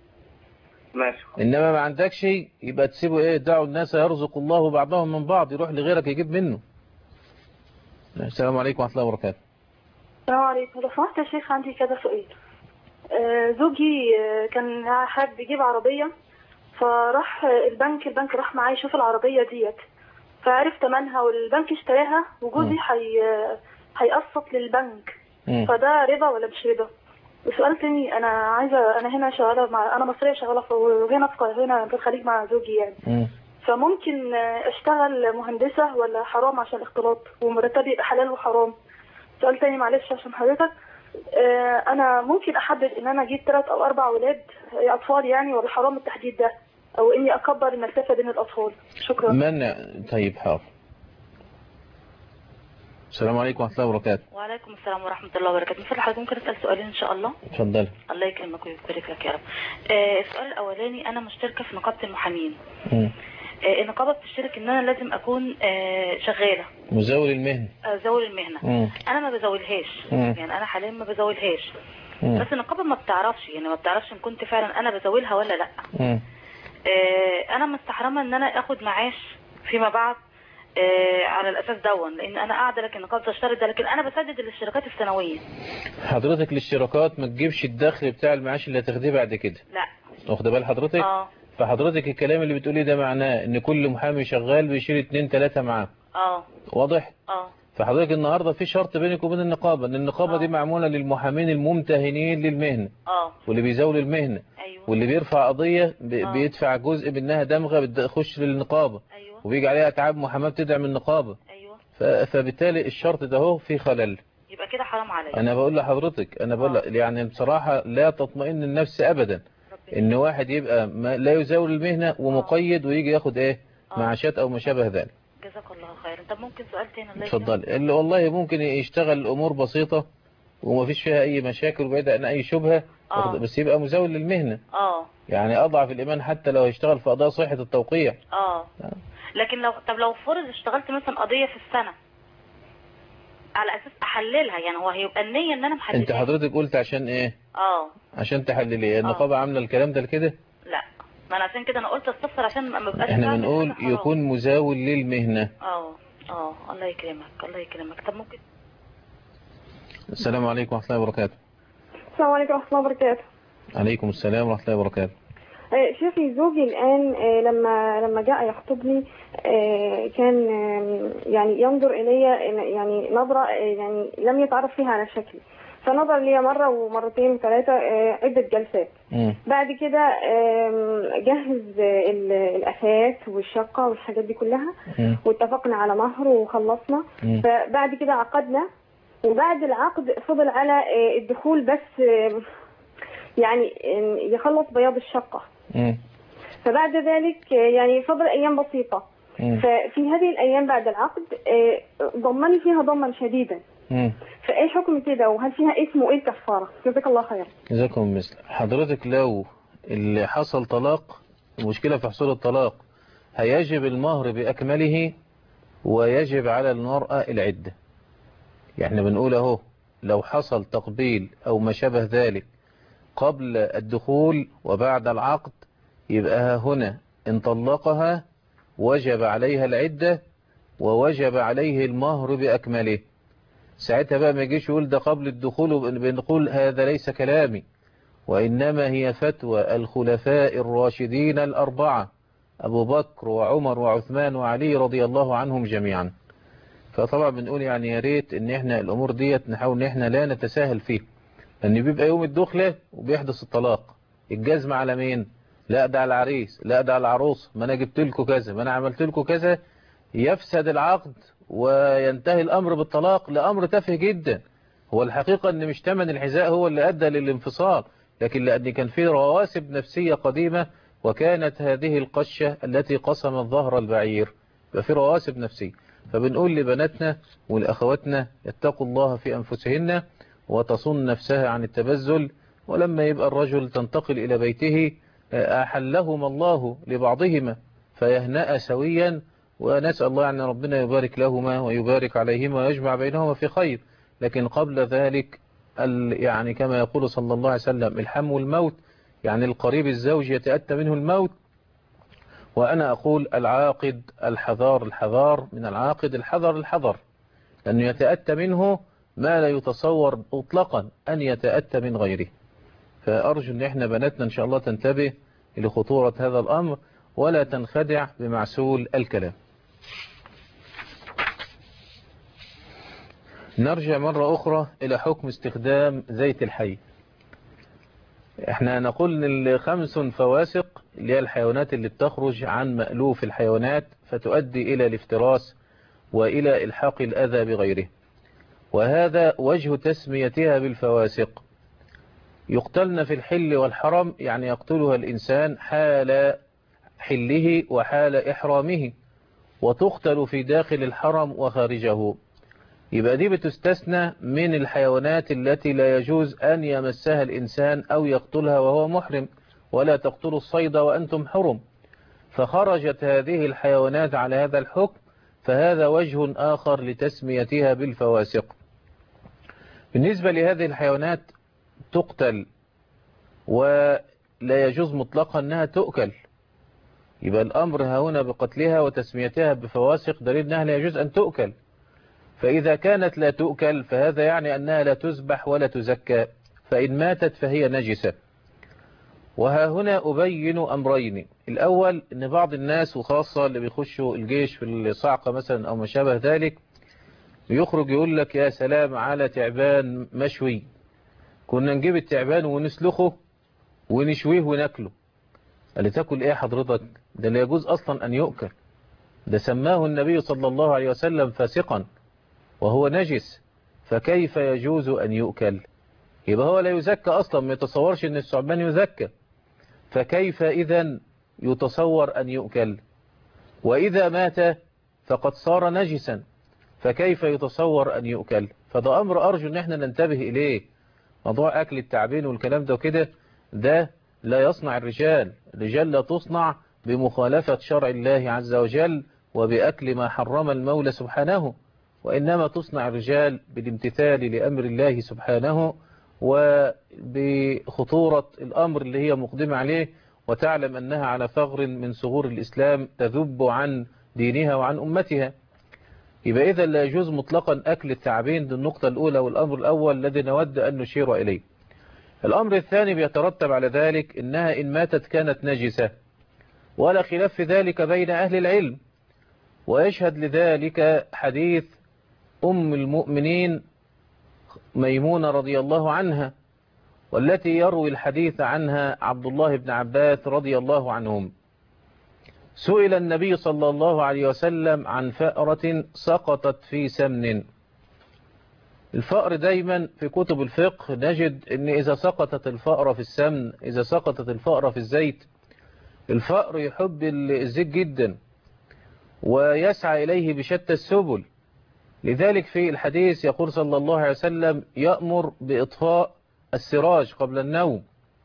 ماشي انما ما عندكش يبقى تسيبه ايه دعوا الناس يرزق الله بعضهم من بعض يروح لغيرك يجيب منه السلام عليكم ورحمة الله وبركاته السلام عليكم لو سمحت يا شيخ عندي كذا سؤال آه، زوجي آه، كان حابب يجيب عربية فراح آه، البنك البنك راح معاه يشوف العربية ديت فعرف تمنها والبنك اشتراها وجوزي حي... آه، هيقسط للبنك مم. فده ربا ولا مش ربا وسؤال تاني انا عايزة انا هنا شغالة مع انا مصرية شغالة في هنا في هنا في الخليج مع زوجي يعني مم. فممكن آه، اشتغل مهندسة ولا حرام عشان الاختلاط ومرتبي يبقى حلال وحرام سؤال تاني معلش عشان حضرتك آه، انا ممكن احدد ان انا اجيب ثلاث او اربع اولاد آه، اطفال يعني ولا حرام التحديد ده او اني اكبر المسافة بين الاطفال شكرا منع طيب حاضر السلام عليكم ورحمة الله وبركاته وعليكم السلام ورحمة الله وبركاته مثل حضرتك ممكن أسأل سؤالين إن شاء الله اتفضل الله يكرمك ويبارك لك يا رب آه السؤال الأولاني أنا مشتركة في نقابة المحامين مم. آه النقابة بتشترك إن أنا لازم أكون آه شغالة مزاول المهنة آه زاول المهنة مم. أنا ما بزاولهاش مم. يعني أنا حاليا ما بزاولهاش مم. بس النقابة ما بتعرفش يعني ما بتعرفش إن كنت فعلا أنا بزاولها ولا لأ مم. آه أنا مستحرمة إن أنا آخد معاش فيما بعد آه على الأساس دون لأن أنا قاعدة لكن النقابة تشترط ده لكن أنا بسدد الاشتراكات السنوية حضرتك الاشتراكات ما تجيبش الدخل بتاع المعاش اللي هتاخديه بعد كده لا واخد بال حضرتك اه فحضرتك الكلام اللي بتقوليه ده معناه ان كل محامي شغال بيشيل اتنين تلاتة معاه اه واضح اه فحضرتك النهاردة في شرط بينك وبين النقابة ان النقابة دي معمولة للمحامين الممتهنين للمهنة اه واللي بيزاولوا المهنة ايوه واللي بيرفع قضية ب- بيدفع جزء منها دمغة بتخش للنقابة ايوه وبيجي عليها اتعاب محاماة بتدعم النقابة ايوه ف- فبالتالي الشرط ده هو في خلل يبقى كده حرام عليا انا بقول لحضرتك انا بقول لك يعني بصراحة لا تطمئن النفس ابدا ان واحد يبقى ما لا يزاول المهنة ومقيد ويجي ياخد ايه معاشات او ما شابه ذلك جزاك الله خيرا طب ممكن سؤال تاني الله اتفضل اللي والله ممكن يشتغل امور بسيطة ومفيش فيها اي مشاكل وبعيد عن اي شبهة آه. بس يبقى مزاول للمهنة اه يعني اضعف الايمان حتى لو هيشتغل في قضايا صحة التوقيع اه لكن لو طب لو فرض اشتغلت مثلا قضية في السنة على اساس احللها يعني هو هيبقى النية ان انا انت محددها حضرتك قلت عشان ايه اه عشان تحللي النقابة عاملة الكلام ده لكده لا ما انا عشان كده انا قلت استفسر عشان ما بقاش احنا بعمل بنقول حاجة حرام. يكون مزاول للمهنة اه اه الله يكرمك الله يكرمك طب ممكن السلام عليكم ورحمة الله وبركاته السلام عليكم ورحمة الله وبركاته عليكم السلام ورحمة الله وبركاته آه، شيخي زوجي الآن آه، لما لما جاء يخطبني آه، كان آه، يعني ينظر إلي يعني نظرة آه، يعني لم يتعرف فيها على شكلي فنظر لي مرة ومرتين وثلاثة آه، عدة جلسات مم. بعد كده آم، جهز ال- الأثاث والشقة والحاجات دي كلها مم. واتفقنا على مهر وخلصنا مم. فبعد كده عقدنا وبعد العقد فضل على آه، الدخول بس آه، يعني آم، يخلص بياض الشقة مم. فبعد ذلك آه، يعني فضل أيام بسيطة مم. ففي هذه الأيام بعد العقد آه، ضمني فيها ضما شديدا مم. فإيه حكم كده وهل فيها اسم وإيه الكفارة جزاك الله خير جزاكم مثل حضرتك لو اللي حصل طلاق المشكلة في حصول الطلاق هيجب المهر بأكمله ويجب على المرأة العدة يعني بنقول اهو لو حصل تقبيل أو ما شابه ذلك قبل الدخول وبعد العقد يبقى هنا إن طلقها وجب عليها العدة ووجب عليه المهر بأكمله ساعتها بقى ما يجيش يقول ده قبل الدخول وبنقول هذا ليس كلامي وإنما هي فتوى الخلفاء الراشدين الأربعة أبو بكر وعمر وعثمان وعلي رضي الله عنهم جميعا فطبعا بنقول يعني يا ريت ان احنا الامور ديت نحاول ان احنا لا نتساهل فيه لان بيبقى يوم الدخلة وبيحدث الطلاق الجزمة على مين لا ده على العريس لا ده على العروس ما انا جبت لكم كذا ما انا عملت لكم كذا يفسد العقد وينتهي الامر بالطلاق لامر تافه جدا هو الحقيقة ان مش تمن الحذاء هو اللي ادى للانفصال لكن لان كان في رواسب نفسية قديمة وكانت هذه القشة التي قسمت ظهر البعير يبقى في رواسب نفسية فبنقول لبناتنا ولأخواتنا اتقوا الله في أنفسهن وتصن نفسها عن التبذل ولما يبقى الرجل تنتقل إلى بيته أحلهما الله لبعضهما فيهنأ سويا ونسأل الله أن ربنا يبارك لهما ويبارك عليهما ويجمع بينهما في خير لكن قبل ذلك ال- يعني كما يقول صلى الله عليه وسلم الحم والموت يعني القريب الزوج يتأتى منه الموت وأنا أقول العاقد الحذار الحذار من العاقد الحذر الحذر لأنه يتأتى منه ما لا يتصور مطلقا أن يتأتى من غيره فأرجو أن احنا بناتنا إن شاء الله تنتبه لخطورة هذا الأمر ولا تنخدع بمعسول الكلام نرجع مرة أخرى إلى حكم استخدام زيت الحي احنا نقول ان الخمس فواسق اللي هي الحيوانات اللي بتخرج عن مألوف الحيوانات فتؤدي إلى الافتراس وإلى إلحاق الأذى بغيره وهذا وجه تسميتها بالفواسق يقتلن في الحل والحرم يعني يقتلها الإنسان حال حله وحال إحرامه وتقتل في داخل الحرم وخارجه يبقى دي بتستثنى من الحيوانات التي لا يجوز أن يمسها الإنسان أو يقتلها وهو محرم ولا تقتلوا الصيد وأنتم حرم فخرجت هذه الحيوانات على هذا الحكم فهذا وجه آخر لتسميتها بالفواسق بالنسبة لهذه الحيوانات تقتل ولا يجوز مطلقا أنها تؤكل يبقى الأمر هنا بقتلها وتسميتها بفواسق دليل أنها لا يجوز أن تؤكل فإذا كانت لا تؤكل فهذا يعني أنها لا تذبح ولا تزكى فإن ماتت فهي نجسة وها هنا أبين أمرين الأول أن بعض الناس وخاصة اللي بيخشوا الجيش في الصعقة مثلا أو ما شابه ذلك يخرج يقول لك يا سلام على تعبان مشوي كنا نجيب التعبان ونسلخه ونشويه وناكله قال لي تاكل ايه حضرتك ده لا يجوز اصلا ان يؤكل ده سماه النبي صلى الله عليه وسلم فاسقا وهو نجس فكيف يجوز ان يؤكل يبقى هو لا يزكى اصلا ما يتصورش ان الثعبان يزكى فكيف اذا يتصور ان يؤكل واذا مات فقد صار نجسا فكيف يتصور ان يؤكل فده امر ارجو ان احنا ننتبه اليه موضوع اكل التعبين والكلام ده وكده ده لا يصنع الرجال الرجال لا تصنع بمخالفة شرع الله عز وجل وبأكل ما حرم المولى سبحانه وإنما تصنع الرجال بالامتثال لأمر الله سبحانه وبخطورة الأمر اللي هي مقدمة عليه وتعلم أنها على ثغر من ثغور الإسلام تذب عن دينها وعن أمتها يبقى إذا لا يجوز مطلقا أكل التعبين دي النقطة الأولى والأمر الأول الذي نود أن نشير إليه الأمر الثاني بيترتب على ذلك إنها إن ماتت كانت نجسة ولا خلاف في ذلك بين أهل العلم ويشهد لذلك حديث أم المؤمنين ميمونة رضي الله عنها والتي يروي الحديث عنها عبد الله بن عباس رضي الله عنهم سئل النبي صلى الله عليه وسلم عن فأرة سقطت في سمن الفأر دايما في كتب الفقه نجد ان اذا سقطت الفأرة في السمن اذا سقطت الفأرة في الزيت الفأر يحب الزيت جدا ويسعى اليه بشتى السبل لذلك في الحديث يقول صلى الله عليه وسلم يأمر بإطفاء السراج قبل النوم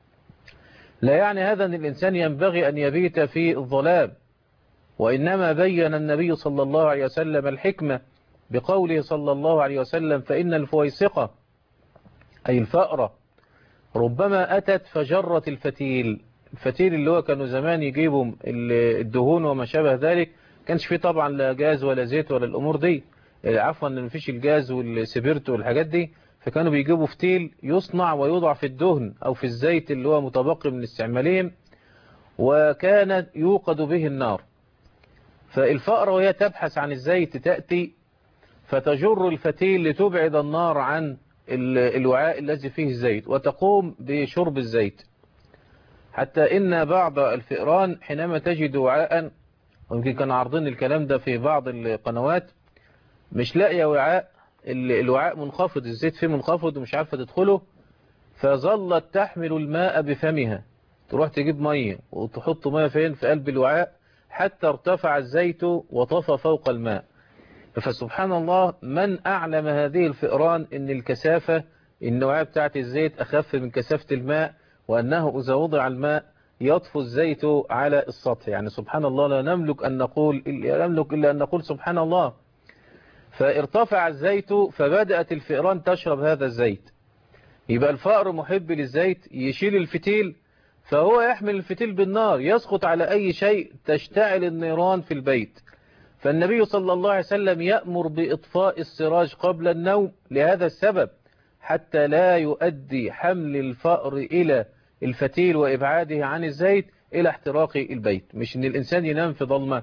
لا يعني هذا أن الإنسان ينبغي أن يبيت في الظلام وإنما بين النبي صلى الله عليه وسلم الحكمة بقوله صلى الله عليه وسلم فإن الفويسقة أي الفأرة ربما أتت فجرت الفتيل الفتيل اللي هو كانوا زمان يجيبوا الدهون وما شابه ذلك كانش فيه طبعا لا جاز ولا زيت ولا الأمور دي عفوا ان مفيش الجاز والسبيرتو والحاجات دي فكانوا بيجيبوا فتيل يصنع ويوضع في الدهن او في الزيت اللي هو متبقي من استعمالهم وكان يوقد به النار فالفأرة وهي تبحث عن الزيت تأتي فتجر الفتيل لتبعد النار عن الوعاء الذي فيه الزيت وتقوم بشرب الزيت حتى إن بعض الفئران حينما تجد وعاء ويمكن كان عارضين الكلام ده في بعض القنوات مش لاقيه وعاء الوعاء منخفض الزيت فيه منخفض ومش عارفه تدخله فظلت تحمل الماء بفمها تروح تجيب ميه وتحط ميه فين في قلب الوعاء حتى ارتفع الزيت وطفى فوق الماء فسبحان الله من أعلم هذه الفئران ان الكثافة النوعية بتاعت الزيت أخف من كثافة الماء وأنه إذا وضع الماء يطفو الزيت على السطح يعني سبحان الله لا نملك أن نقول لا نملك إلا أن نقول سبحان الله فارتفع الزيت فبدأت الفئران تشرب هذا الزيت يبقى الفأر محب للزيت يشيل الفتيل فهو يحمل الفتيل بالنار يسقط على أي شيء تشتعل النيران في البيت فالنبي صلى الله عليه وسلم يأمر بإطفاء السراج قبل النوم لهذا السبب حتى لا يؤدي حمل الفأر إلى الفتيل وإبعاده عن الزيت إلى احتراق البيت مش ان الإنسان ينام في ظلمة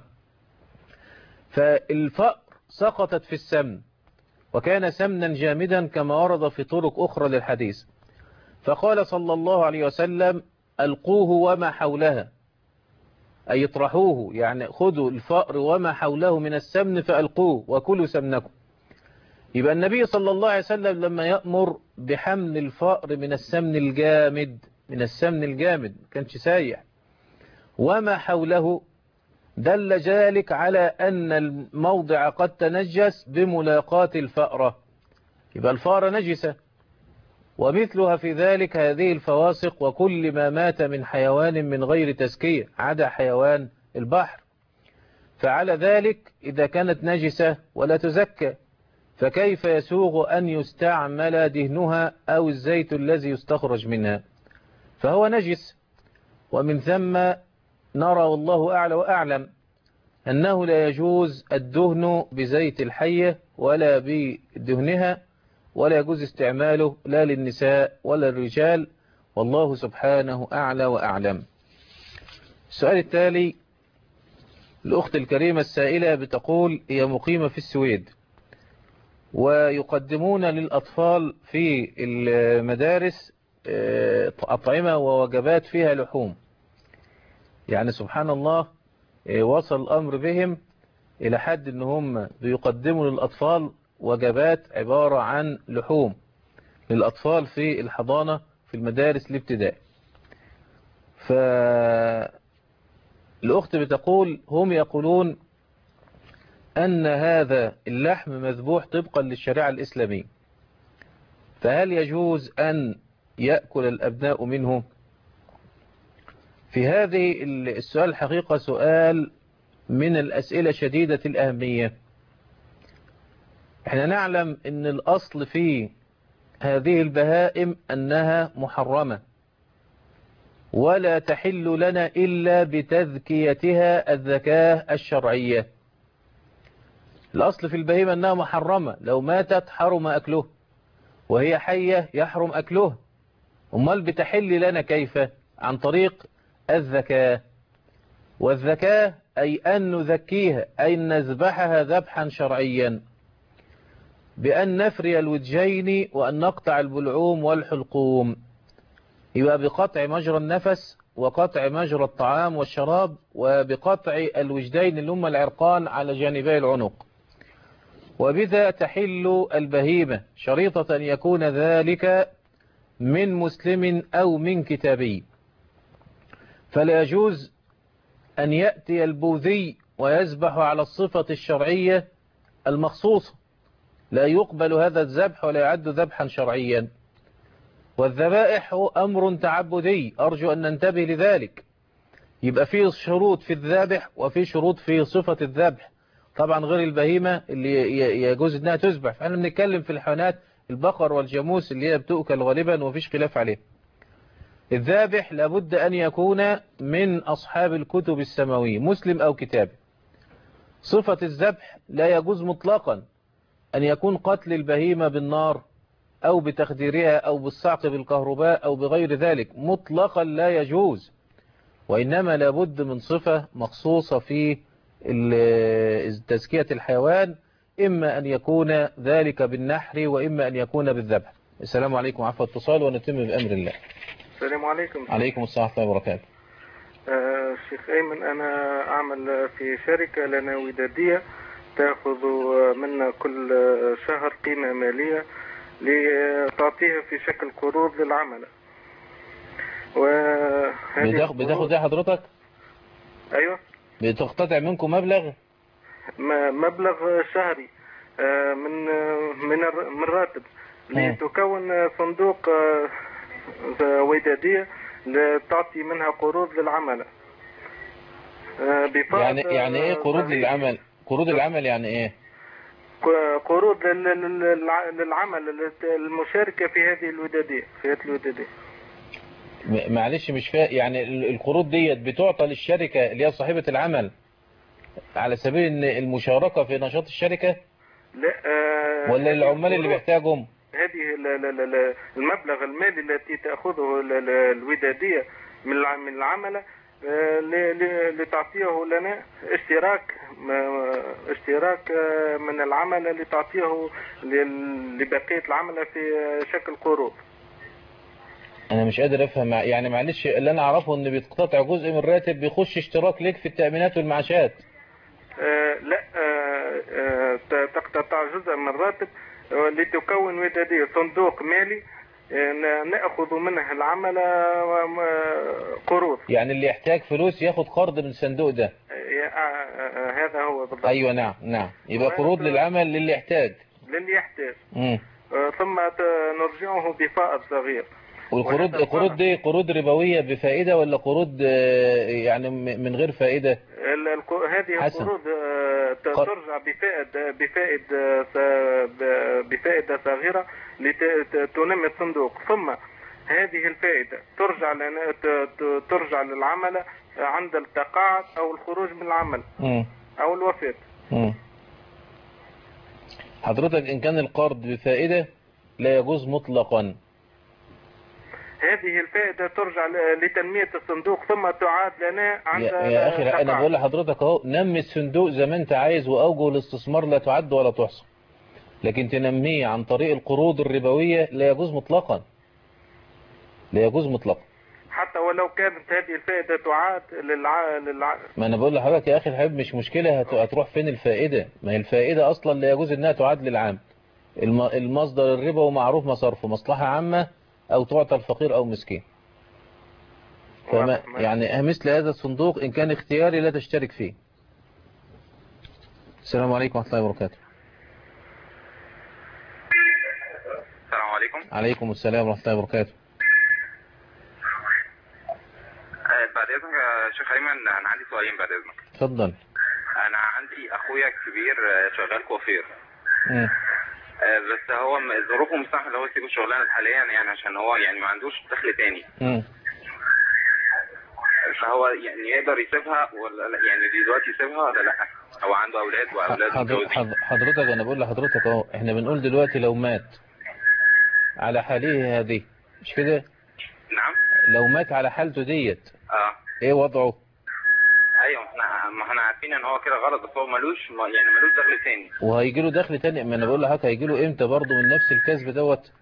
فالفأر سقطت في السمن وكان سمنا جامدا كما ورد في طرق أخرى للحديث فقال صلى الله عليه وسلم ألقوه وما حولها أي اطرحوه يعني خذوا الفأر وما حوله من السمن فألقوه وكلوا سمنكم يبقى النبي صلى الله عليه وسلم لما يأمر بحمل الفأر من السمن الجامد من السمن الجامد كانش سايح وما حوله دل ذلك على أن الموضع قد تنجس بملاقاة الفأرة يبقى الفأرة نجسة ومثلها في ذلك هذه الفواسق وكل ما مات من حيوان من غير تزكية عدا حيوان البحر فعلى ذلك إذا كانت نجسة ولا تزكى فكيف يسوغ أن يستعمل دهنها أو الزيت الذي يستخرج منها فهو نجس ومن ثم نرى والله أعلى وأعلم أنه لا يجوز الدهن بزيت الحية ولا بدهنها ولا يجوز استعماله لا للنساء ولا الرجال والله سبحانه أعلى وأعلم السؤال التالي الأخت الكريمة السائلة بتقول هي مقيمة في السويد ويقدمون للأطفال في المدارس أطعمة ووجبات فيها لحوم يعني سبحان الله وصل الأمر بهم إلى حد أن هم بيقدموا للأطفال وجبات عبارة عن لحوم للأطفال في الحضانة في المدارس الابتدائي فالأخت بتقول هم يقولون أن هذا اللحم مذبوح طبقا للشريعة الإسلامية فهل يجوز أن يأكل الأبناء منه في هذه السؤال الحقيقة سؤال من الأسئلة شديدة الأهمية احنا نعلم ان الأصل في هذه البهائم أنها محرمة ولا تحل لنا إلا بتذكيتها الذكاة الشرعية الأصل في البهيمة أنها محرمة لو ماتت حرم أكله وهي حية يحرم أكله أمال بتحل لنا كيف عن طريق الذكاة والذكاة أي أن نذكيها أي نذبحها ذبحا شرعيا بأن نفري الوجهين وأن نقطع البلعوم والحلقوم يبقى بقطع مجرى النفس وقطع مجرى الطعام والشراب وبقطع الوجدين اللي هم العرقان على جانبي العنق وبذا تحل البهيمة شريطة أن يكون ذلك من مسلم أو من كتابي فلا يجوز أن يأتي البوذي ويذبح على الصفة الشرعية المخصوصة لا يقبل هذا الذبح ولا يعد ذبحا شرعيا والذبائح أمر تعبدي أرجو أن ننتبه لذلك يبقى فيه شروط في الذبح وفي شروط في صفة الذبح طبعا غير البهيمة اللي يجوز انها تذبح فاحنا بنتكلم في الحيوانات البقر والجاموس اللي هي بتؤكل غالبا ومفيش خلاف عليه الذابح لابد أن يكون من أصحاب الكتب السماوية مسلم أو كتاب صفة الذبح لا يجوز مطلقا أن يكون قتل البهيمة بالنار أو بتخديرها أو بالصعق بالكهرباء أو بغير ذلك مطلقا لا يجوز وإنما لابد من صفة مخصوصة في تزكية الحيوان إما أن يكون ذلك بالنحر وإما أن يكون بالذبح السلام عليكم عفوا اتصال ونتم بأمر الله السلام عليكم عليكم السلام ورحمة الله وبركاته آه شيخ أيمن أنا أعمل في شركة لنا ودادية تأخذ منا كل شهر قيمة مالية لتعطيها في شكل قروض للعمل بتاخد بتاخد ايه حضرتك ايوه بتقتطع منكم مبلغ مبلغ شهري من من من راتب لتكون صندوق ودادية لتعطي منها قروض للعمل يعني يعني ايه قروض للعمل قروض العمل يعني ايه قروض للعمل المشاركة في هذه الودادية في هذه الودادية معلش مش فاهم يعني القروض ديت بتعطى للشركة اللي هي صاحبة العمل على سبيل ان المشاركة في نشاط الشركة لا آه ولا للعمال اللي بيحتاجهم هذه المبلغ المالي التي تأخذه الودادية من العمل لتعطيه لنا اشتراك اشتراك من العمل لتعطيه لبقية العمل في شكل قروض انا مش قادر افهم يعني معلش اللي انا اعرفه ان بيتقطع جزء من الراتب بيخش اشتراك ليك في التأمينات والمعاشات آه لا آه آه تقتطع جزء من الراتب لتكون ودادية صندوق مالي نأخذ منه العمل قروض يعني اللي يحتاج فلوس ياخد قرض من الصندوق ده هذا هو بالضبط ايوه نعم نعم يبقى قروض للعمل للي يحتاج للي يحتاج مم. ثم نرجعه بفائض صغير والقروض القروض دي قروض ربوية بفائدة ولا قروض يعني من غير فائدة هذه القروض ترجع بفائدة بفائدة بفائدة صغيرة لتنمي الصندوق ثم هذه الفائدة ترجع لنا ترجع للعمل عند التقاعد او الخروج من العمل م. او الوفاة م. حضرتك ان كان القرض بفائدة لا يجوز مطلقا هذه الفائدة ترجع لتنمية الصندوق ثم تعاد لنا عند يا, يا أخي لا أنا بقول لحضرتك أهو نمي الصندوق زي ما أنت عايز وأوجه الاستثمار لا تعد ولا تحصى لكن تنميه عن طريق القروض الربوية لا يجوز مطلقا لا يجوز مطلقا حتى ولو كانت هذه الفائدة تعاد للع... للع... ما أنا بقول لحضرتك يا أخي الحبيب مش مشكلة هت... هتروح فين الفائدة ما هي الفائدة أصلا لا يجوز إنها تعاد للعام الم... المصدر الربا ومعروف مصرفه مصلحة عامة أو تعطى الفقير أو مسكين فما يعني مثل هذا الصندوق إن كان اختياري لا تشترك فيه السلام عليكم ورحمة الله وبركاته السلام عليكم عليكم السلام ورحمة الله وبركاته بعد إذنك يا شيخ أيمن أنا عندي سؤالين بعد إذنك اتفضل أنا عندي أخويا الكبير شغال كوافير مم. بس هو ظروفه مساحة اللي هو يسيب الشغلانة حاليا يعني عشان هو يعني ما عندوش دخل تاني مم. فهو يعني يقدر يسيبها ولا لا يعني دلوقتي يسيبها ولا لا هو عنده اولاد واولاد حضر متجوزين حضر حضرتك انا بقول لحضرتك اهو احنا بنقول دلوقتي لو مات على حاله هذه مش كده نعم لو مات على حالته ديت اه ايه وضعه ايوه احنا ما احنا عارفين ان ان هو كده غلط بس هو ملوش ما- يعني ملوش دخل تاني وهيجي له دخل تاني ما انا بقول لحضرتك هيجي له امتى برضه من نفس الكسب دوت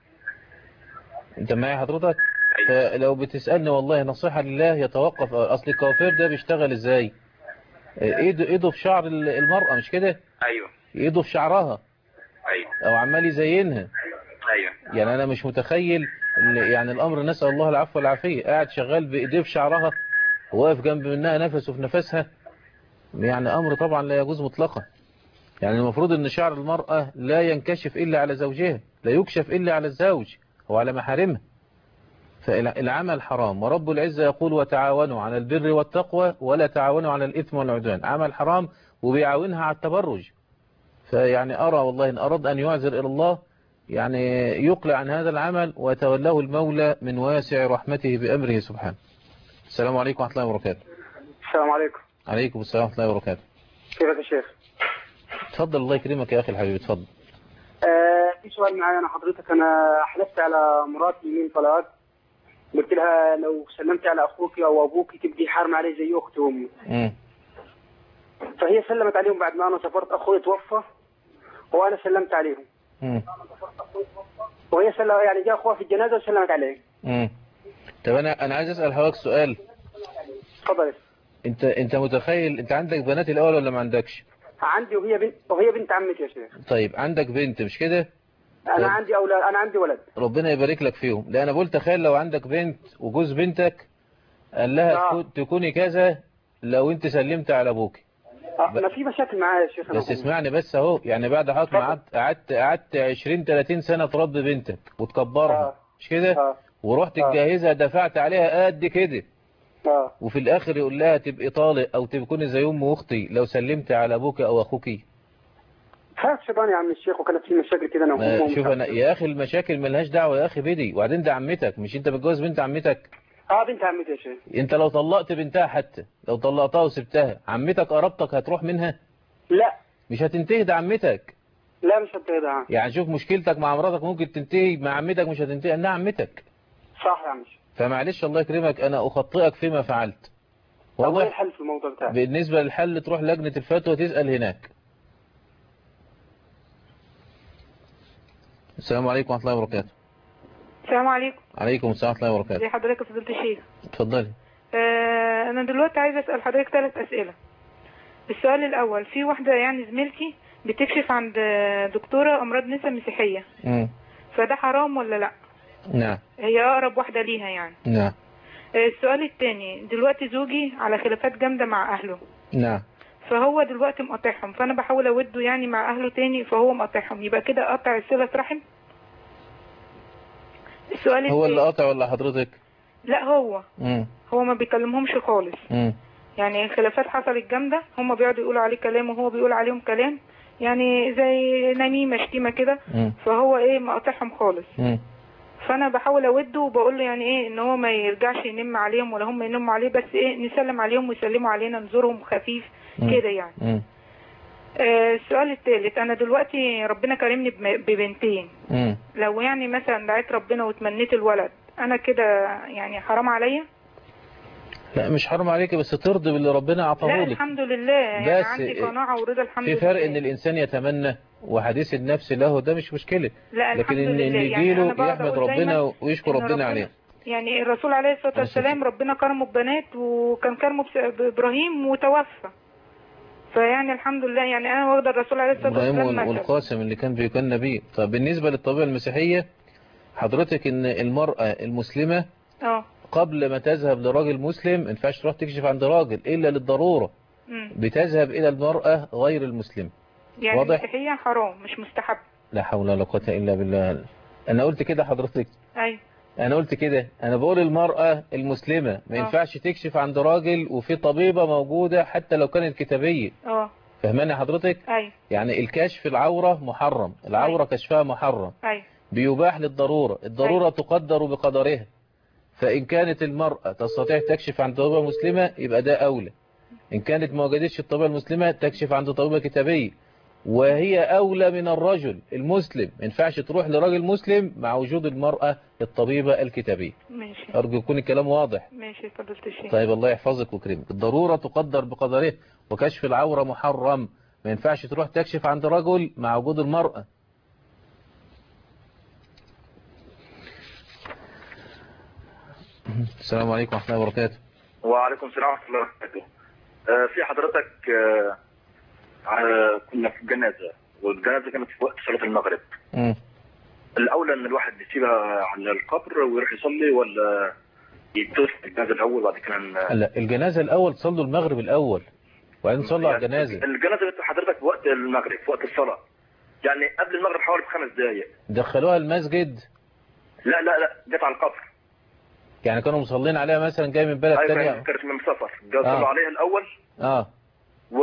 انت معايا حضرتك فلو بتسالني والله نصيحه لله يتوقف اصل الكوافير ده بيشتغل ازاي ايده ايده في شعر ال- المراه مش كده ايوه ايده في شعرها ايوه او عمال يزينها ايوه يعني انا مش متخيل إن يعني الامر نسال الله العفو والعافيه قاعد شغال بايديه في شعرها وواقف جنب منها نفسه في نفسها يعني امر طبعا لا يجوز مطلقا يعني المفروض ان شعر المرأة لا ينكشف الا على زوجها لا يكشف الا على الزوج او على محارمها فالعمل حرام ورب العزة يقول وتعاونوا على البر والتقوى ولا تعاونوا على الاثم والعدوان عمل حرام وبيعاونها على التبرج فيعني ارى والله ان اراد ان يعذر الى الله يعني يقلع عن هذا العمل ويتولاه المولى من واسع رحمته بأمره سبحانه السلام عليكم ورحمة الله وبركاته السلام عليكم عليكم السلام ورحمة الله وبركاته كيفك يا شيخ؟ اتفضل الله يكرمك يا أخي الحبيب اتفضل آه في سؤال معايا انا حضرتك انا حلفت على مراتي يمين طلاق قلت لها لو سلمت على اخوك او ابوك تبقي حارمه علي زي اختي وامي مم. فهي سلمت عليهم بعد ما انا سافرت اخوي توفى وانا سلمت عليهم مم. وهي سلم يعني جاء اخوها في الجنازه وسلمت عليه مم. طب انا انا عايز اسال حضرتك سؤال اتفضل انت انت متخيل انت عندك بنات الاول ولا ما عندكش عندي وهي بنت وهي بنت عمتي يا شيخ طيب عندك بنت مش كده انا عندي اولاد انا عندي ولد ربنا يبارك لك فيهم لا انا بقول تخيل لو عندك بنت وجوز بنتك قال لها آه. تكون- تكوني كذا لو انت سلمت على ابوك آه، ما في مشاكل معايا يا شيخ أنا بس وأمي. اسمعني بس اهو يعني بعد حضرتك ما قعدت قعدت قعدت 20 30 سنه تربي بنتك وتكبرها مش كده ورحت تجهزها دفعت عليها قد كده اه وفي الاخر يقول لها تبقي طالق او تكوني زي ام اختي لو سلمت على ابوك او اخوك هات شيطان يا عم الشيخ وكانت في مشاكل كده انا ما وأمي. شوف انا يا اخي المشاكل ملهاش دعوه يا اخي بدي وبعدين ده عمتك مش انت متجوز بنت عمتك اه بنت عمتي يا شيخ انت لو طلقت بنتها حتى لو طلقتها وسبتها عمتك قربتك هتروح منها لا مش هتنتهي ده عمتك لا مش هتقدر يعني شوف مشكلتك مع مراتك ممكن تنتهي مع عمتك مش هتنتهي انها عمتك صح يا عم الشيخ فمعلش الله يكرمك انا اخطئك فيما فعلت طب وايه واضح الحل في الموضوع بتاعي بالنسبة للحل تروح لجنة الفتوى تسأل هناك السلام عليكم ورحمة الله وبركاته السلام عليكم عليكم السلام ورحمة الله زي وبركاته حضرتك يا فضيلة الشيخ اتفضلي آه انا دلوقتي عايزه اسال حضرتك ثلاث اسئله السؤال الاول في واحده يعني زميلتي بتكشف عند دكتوره امراض نساء مسيحيه مم. فده حرام ولا لا نعم هي اقرب واحده ليها يعني نعم آه السؤال الثاني دلوقتي زوجي على خلافات جامده مع اهله نعم فهو دلوقتي مقاطعهم فانا بحاول اوده يعني مع اهله تاني فهو مقاطعهم يبقى كده قطع صله رحم السؤال هو اللي التاني قاطع ولا حضرتك لا هو مم. هو ما بيكلمهمش خالص مم. يعني الخلافات حصلت جامدة هم بيقعدوا يقولوا عليه كلام وهو بيقول عليهم كلام يعني زي نميمة شتيمة كده مم. فهو ايه مقاطعهم خالص مم. فانا بحاول اوده وبقول له يعني ايه ان هو ما يرجعش ينم عليهم ولا هم ينموا عليه بس ايه نسلم عليهم ويسلموا علينا نزورهم خفيف مم. كده يعني مم. آه السؤال الثالث انا دلوقتي ربنا كرمني بم- ببنتين مم. لو يعني مثلا دعيت ربنا وتمنيت الولد انا كده يعني حرام عليا لا مش حرام عليك بس ترضي باللي ربنا لا اعطاه لك الحمد لله يعني بس عندي قناعة ورضا الحمد في لله فرق ان الانسان يتمنى وحديث النفس له ده مش مشكلة لا لكن الحمد ان لله ان يعني يجيله أنا بقعد يحمد أقول ربنا دايماً ويشكر إن ربنا عليه يعني الرسول عليه الصلاة والسلام ربنا كرمه ببنات وكان كرمه بس- بإبراهيم وتوفى فيعني الحمد لله يعني أنا واخدة الرسول عليه الصلاة ابراهيم والسلام وال- مثل والقاسم اللي كان بيكن بيه طب بالنسبة للطبيعة المسيحية حضرتك ان المرأة المسلمة اه قبل ما تذهب لراجل مسلم ما ينفعش تروح تكشف عند راجل الا للضرورة مم. بتذهب الى المرأة غير المسلمة يعني واضح المسيحية حرام مش مستحب لا حول ولا قوة الا بالله انا قلت كده حضرتك أيوة انا قلت كده انا بقول المرأة المسلمة ما آه. ينفعش تكشف عند راجل وفي طبيبة موجودة حتى لو كانت كتابية اه فهماني حضرتك أيوة يعني الكشف العورة محرم العورة كشفها محرم أيوة بيباح للضرورة الضرورة تقدر بقدرها فإن كانت المرأة تستطيع تكشف عند طبيبة مسلمة يبقى ده أولى إن كانت ما وجدتش الطبيبة المسلمة تكشف عند طبيبة كتابية وهي أولى من الرجل المسلم ما ينفعش تروح لراجل مسلم مع وجود المرأة الطبيبة الكتابية ماشي أرجو يكون الكلام واضح ماشي يا فضيلة الشيخ طيب الله يحفظك ويكرمك الضرورة تقدر بقدره وكشف العورة محرم ما ينفعش تروح تكشف عند رجل مع وجود المرأة السلام عليكم ورحمة الله وبركاته وعليكم السلام ورحمه الله وبركاته. آه، في حضرتك آه، آه، كنا في جنازه والجنازه كانت في وقت صلاه المغرب. مم. الاولى ان الواحد يسيبها على القبر ويروح يصلي ولا يتصل الجنازه الاول وبعد كده ن- لا الجنازة الأول صلوا المغرب الأول وبعدين صلوا على الجنازة الجنازه جت حضرتك في وقت المغرب في وقت الصلاه. يعني قبل المغرب حوالي بخمس دقائق. دخلوها المسجد لا لا لا جت على القبر. يعني كانوا مصلين عليها مثلا جاي من بلد ايوه تانية كانت كانت من سفر. جاوا آه. صلوا عليها الاول اه و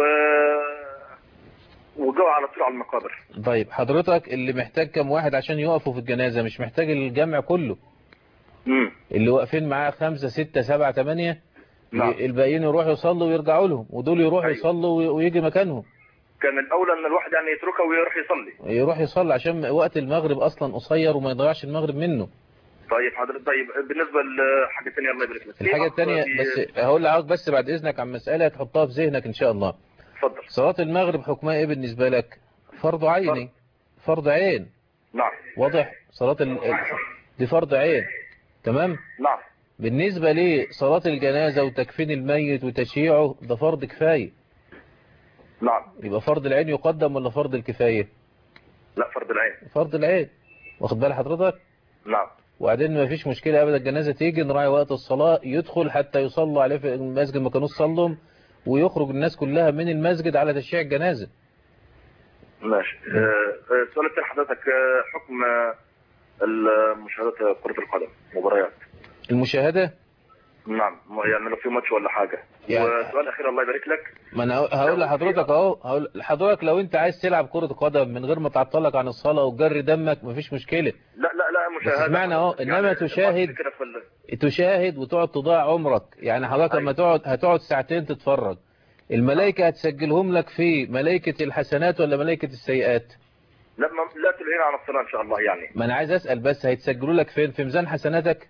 وجوا على طول على المقابر. طيب حضرتك اللي محتاج كم واحد عشان يقفوا في الجنازة مش محتاج الجمع كله مم. اللي واقفين معاه خمسة ستة سبعة تمانية نعم. الباقيين يروحوا يصلوا ويرجعوا لهم ودول يروحوا يصلوا وي- ويجي مكانهم كان الاولى ان الواحد يعني يتركها ويروح يصلي. يروح يصلي عشان وقت المغرب اصلا قصير وما يضيعش المغرب منه طيب حضرتك طيب بالنسبه لحاجه ثانيه الله يبارك لك في الحاجة أخ التانية بي- بس هقول لحضرتك بس بعد اذنك عن مسألة تحطها في ذهنك ان شاء الله اتفضل صلاة المغرب حكمها ايه بالنسبة لك فرض عيني فرض عين نعم واضح صلاة ال... ال- دي فرض عين تمام نعم بالنسبة لصلاة الجنازة وتكفين الميت وتشييعه ده فرض كفاية نعم يبقى فرض العين يقدم ولا فرض الكفاية لا فرض العين فرض العين واخد بال حضرتك نعم وبعدين ما فيش مشكلة ابدا الجنازة تيجي نراعي وقت الصلاة يدخل حتى يصلوا عليه في المسجد ما كانوش صلوا ويخرج الناس كلها من المسجد على تشييع الجنازة ماشي آه، آه، السؤال الثاني حضرتك آه، حكم آه، المشاهدات كرة القدم مباريات المشاهدة نعم يعني لو في ماتش ولا حاجة يعني- وسؤال أخير الله يبارك لك ما انا هقول لحضرتك اهو هقول لحضرتك لو انت عايز تلعب كرة قدم من غير ما تعطلك عن الصلاة وتجري دمك مفيش مشكلة لا لا لا بس مشاهدة اسمعنا اهو انما تشاهد كده في ال- تشاهد وتقعد تضيع عمرك يعني حضرتك لما تقعد هتقعد ساعتين تتفرج الملائكة هتسجلهم لك في ملائكة الحسنات ولا ملائكة السيئات لا ما- لا تلهينا عن الصلاة إن شاء الله يعني ما انا عايز اسأل بس هيتسجلوا لك فين في ميزان حسناتك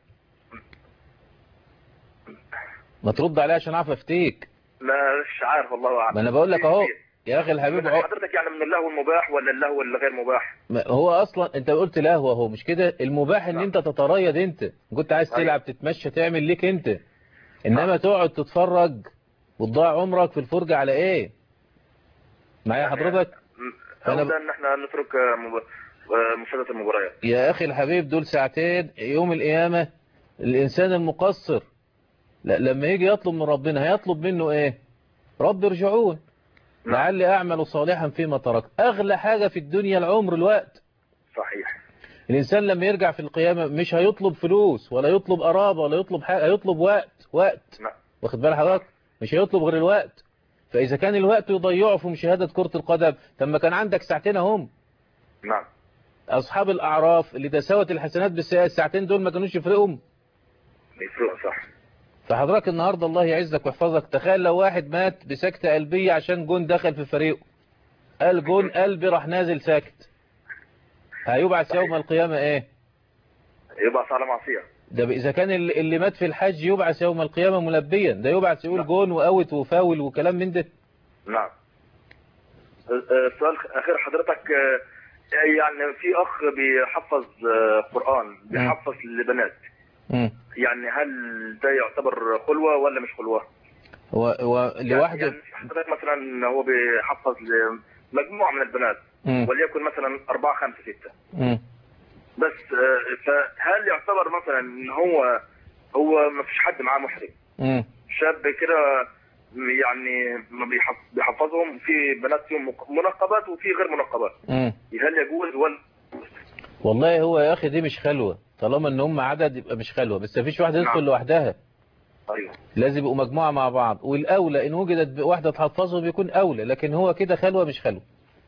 ما ترد عليها عشان اعرف افتيك لا مش عارف والله أعلم ما انا بقول لك اهو يا اخي الحبيب من عق- حضرتك يعني من اللهو المباح ولا اللهو اللي غير مباح ما هو اصلا انت قلت لهو اهو مش كده المباح ان انت تتريض انت كنت عايز تلعب تتمشى تعمل ليك انت انما تقعد تتفرج وتضيع عمرك في الفرجة على ايه معايا حضرتك أو ده إن إحنا نترك آه، مب- آه، مشاهدة المباريات يا اخي الحبيب دول ساعتين يوم القيامة الانسان المقصر لا لما يجي يطلب من ربنا هيطلب منه ايه رب ارجعون لعلي اعمل صالحا فيما تركت اغلى حاجة في الدنيا العمر الوقت صحيح الإنسان لما يرجع في القيامة مش هيطلب فلوس ولا يطلب قرابة ولا يطلب حاجة هيطلب وقت وقت نعم. واخد بال حضرتك مش هيطلب غير الوقت فإذا كان الوقت يضيعه في مشاهدة كرة القدم طب ما كان عندك ساعتين اهم نعم أصحاب الأعراف اللي تساوت الحسنات بالسيئات الساعتين دول ما كانوش يفرقهم يفرق صح فحضرتك النهاردة الله يعزك ويحفظك تخيل لو واحد مات بسكتة قلبية عشان جون دخل في فريقه قال جون قلبي راح نازل ساكت هيبعث يوم القيامة ايه يبقى على معصية ده إذا كان اللي اللي مات في الحج يبعث يوم القيامة ملبيا ده يبعث يقول جون وأوت وفاول وكلام من ده نعم آه، آه، السؤال الأخير حضرتك آه، يعني في أخ بيحفظ آه، قرآن بيحفظ لبنات مم. يعني هل ده يعتبر خلوة ولا مش خلوة؟ هو هو لوحده يعني حضرتك مثلا هو بيحفظ لمجموعة من البنات مم. وليكن مثلا أربعة خمسة ستة مم. بس آه، فهل يعتبر مثلا إن هو هو ما فيش حد معاه محرم مم. شاب كده يعني ما بيحف- بيحفظهم في بنات فيهم مق- منقبات وفي غير منقبات مم. هل يجوز ولا والله هو يا أخي دي مش خلوة طالما إن هم عدد يبقى مش خلوة بس مفيش واحدة تدخل لوحدها ايوه لازم يبقوا مجموعة مع بعض والأولى إن وجدت واحدة تحفظه بيكون أولى لكن هو كده خلوة مش خلوة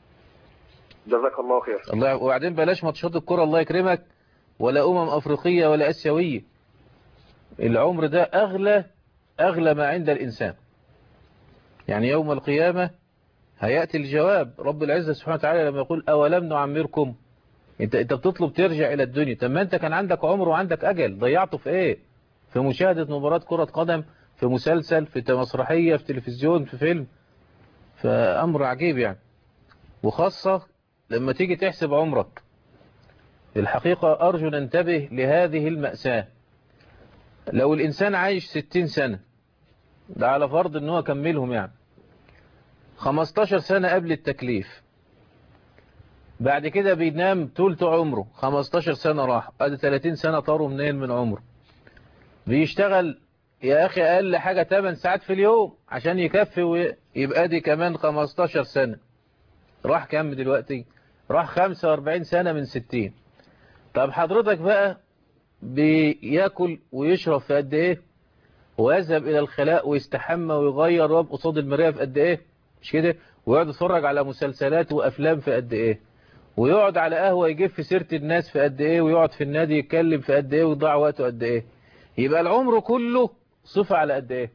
جزاك الله خير الله وبعدين بلاش ماتشات الكرة الله يكرمك ولا أمم أفريقية ولا آسيوية العمر ده أغلى أغلى ما عند الإنسان يعني يوم القيامة هيأتي الجواب رب العزة سبحانه وتعالى لما يقول أولم نعمركم انت انت بتطلب ترجع الى الدنيا طب ما انت كان عندك عمر وعندك اجل ضيعته في ايه في مشاهدة مباراة كرة قدم في مسلسل في مسرحية في تلفزيون في فيلم فامر عجيب يعني وخاصة لما تيجي تحسب عمرك الحقيقة ارجو ننتبه لهذه المأساة لو الانسان عايش ستين سنة ده على فرض ان هو كملهم يعني 15 سنة قبل التكليف بعد كده بينام طولت عمره 15 سنة راح ادي 30 سنة طاروا منين من عمره بيشتغل يا اخي اقل حاجة 8 ساعات في اليوم عشان يكفي ويبقى دي كمان 15 سنة راح كام دلوقتي راح 45 سنة من 60 طب حضرتك بقى بياكل ويشرب في قد ايه ويذهب الى الخلاء ويستحمى ويغير ويبقى قصاد المرايه في قد ايه مش كده ويقعد يتفرج على مسلسلات وافلام في قد ايه ويقعد على قهوة يجيب في سيرة الناس في قد ايه ويقعد في النادي يتكلم في قد ايه ويضيع وقته قد ايه يبقى العمر كله صفة على قد ايه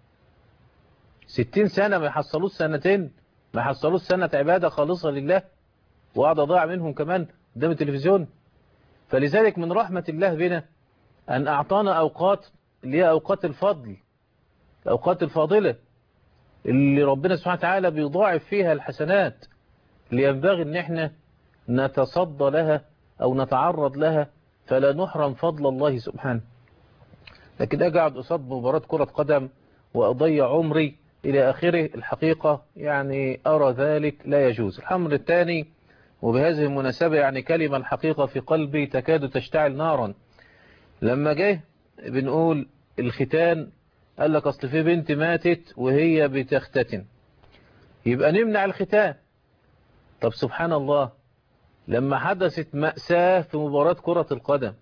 ستين سنة ما يحصلوش سنتين ما يحصلوش سنة عبادة خالصة لله وقعد اضيع منهم كمان قدام التلفزيون فلذلك من رحمة الله بنا ان اعطانا اوقات اللي هي اوقات الفضل الاوقات الفاضلة اللي ربنا سبحانه وتعالى بيضاعف فيها الحسنات اللي ينبغي ان احنا نتصدى لها أو نتعرض لها فلا نحرم فضل الله سبحانه لكن أقعد أصد مباراة كرة قدم وأضيع عمري إلى آخره الحقيقة يعني أرى ذلك لا يجوز الأمر الثاني وبهذه المناسبة يعني كلمة الحقيقة في قلبي تكاد تشتعل نارا لما جه بنقول الختان قال لك أصل في بنت ماتت وهي بتختتن يبقى نمنع الختان طب سبحان الله لما حدثت مأساة في مباراة كرة القدم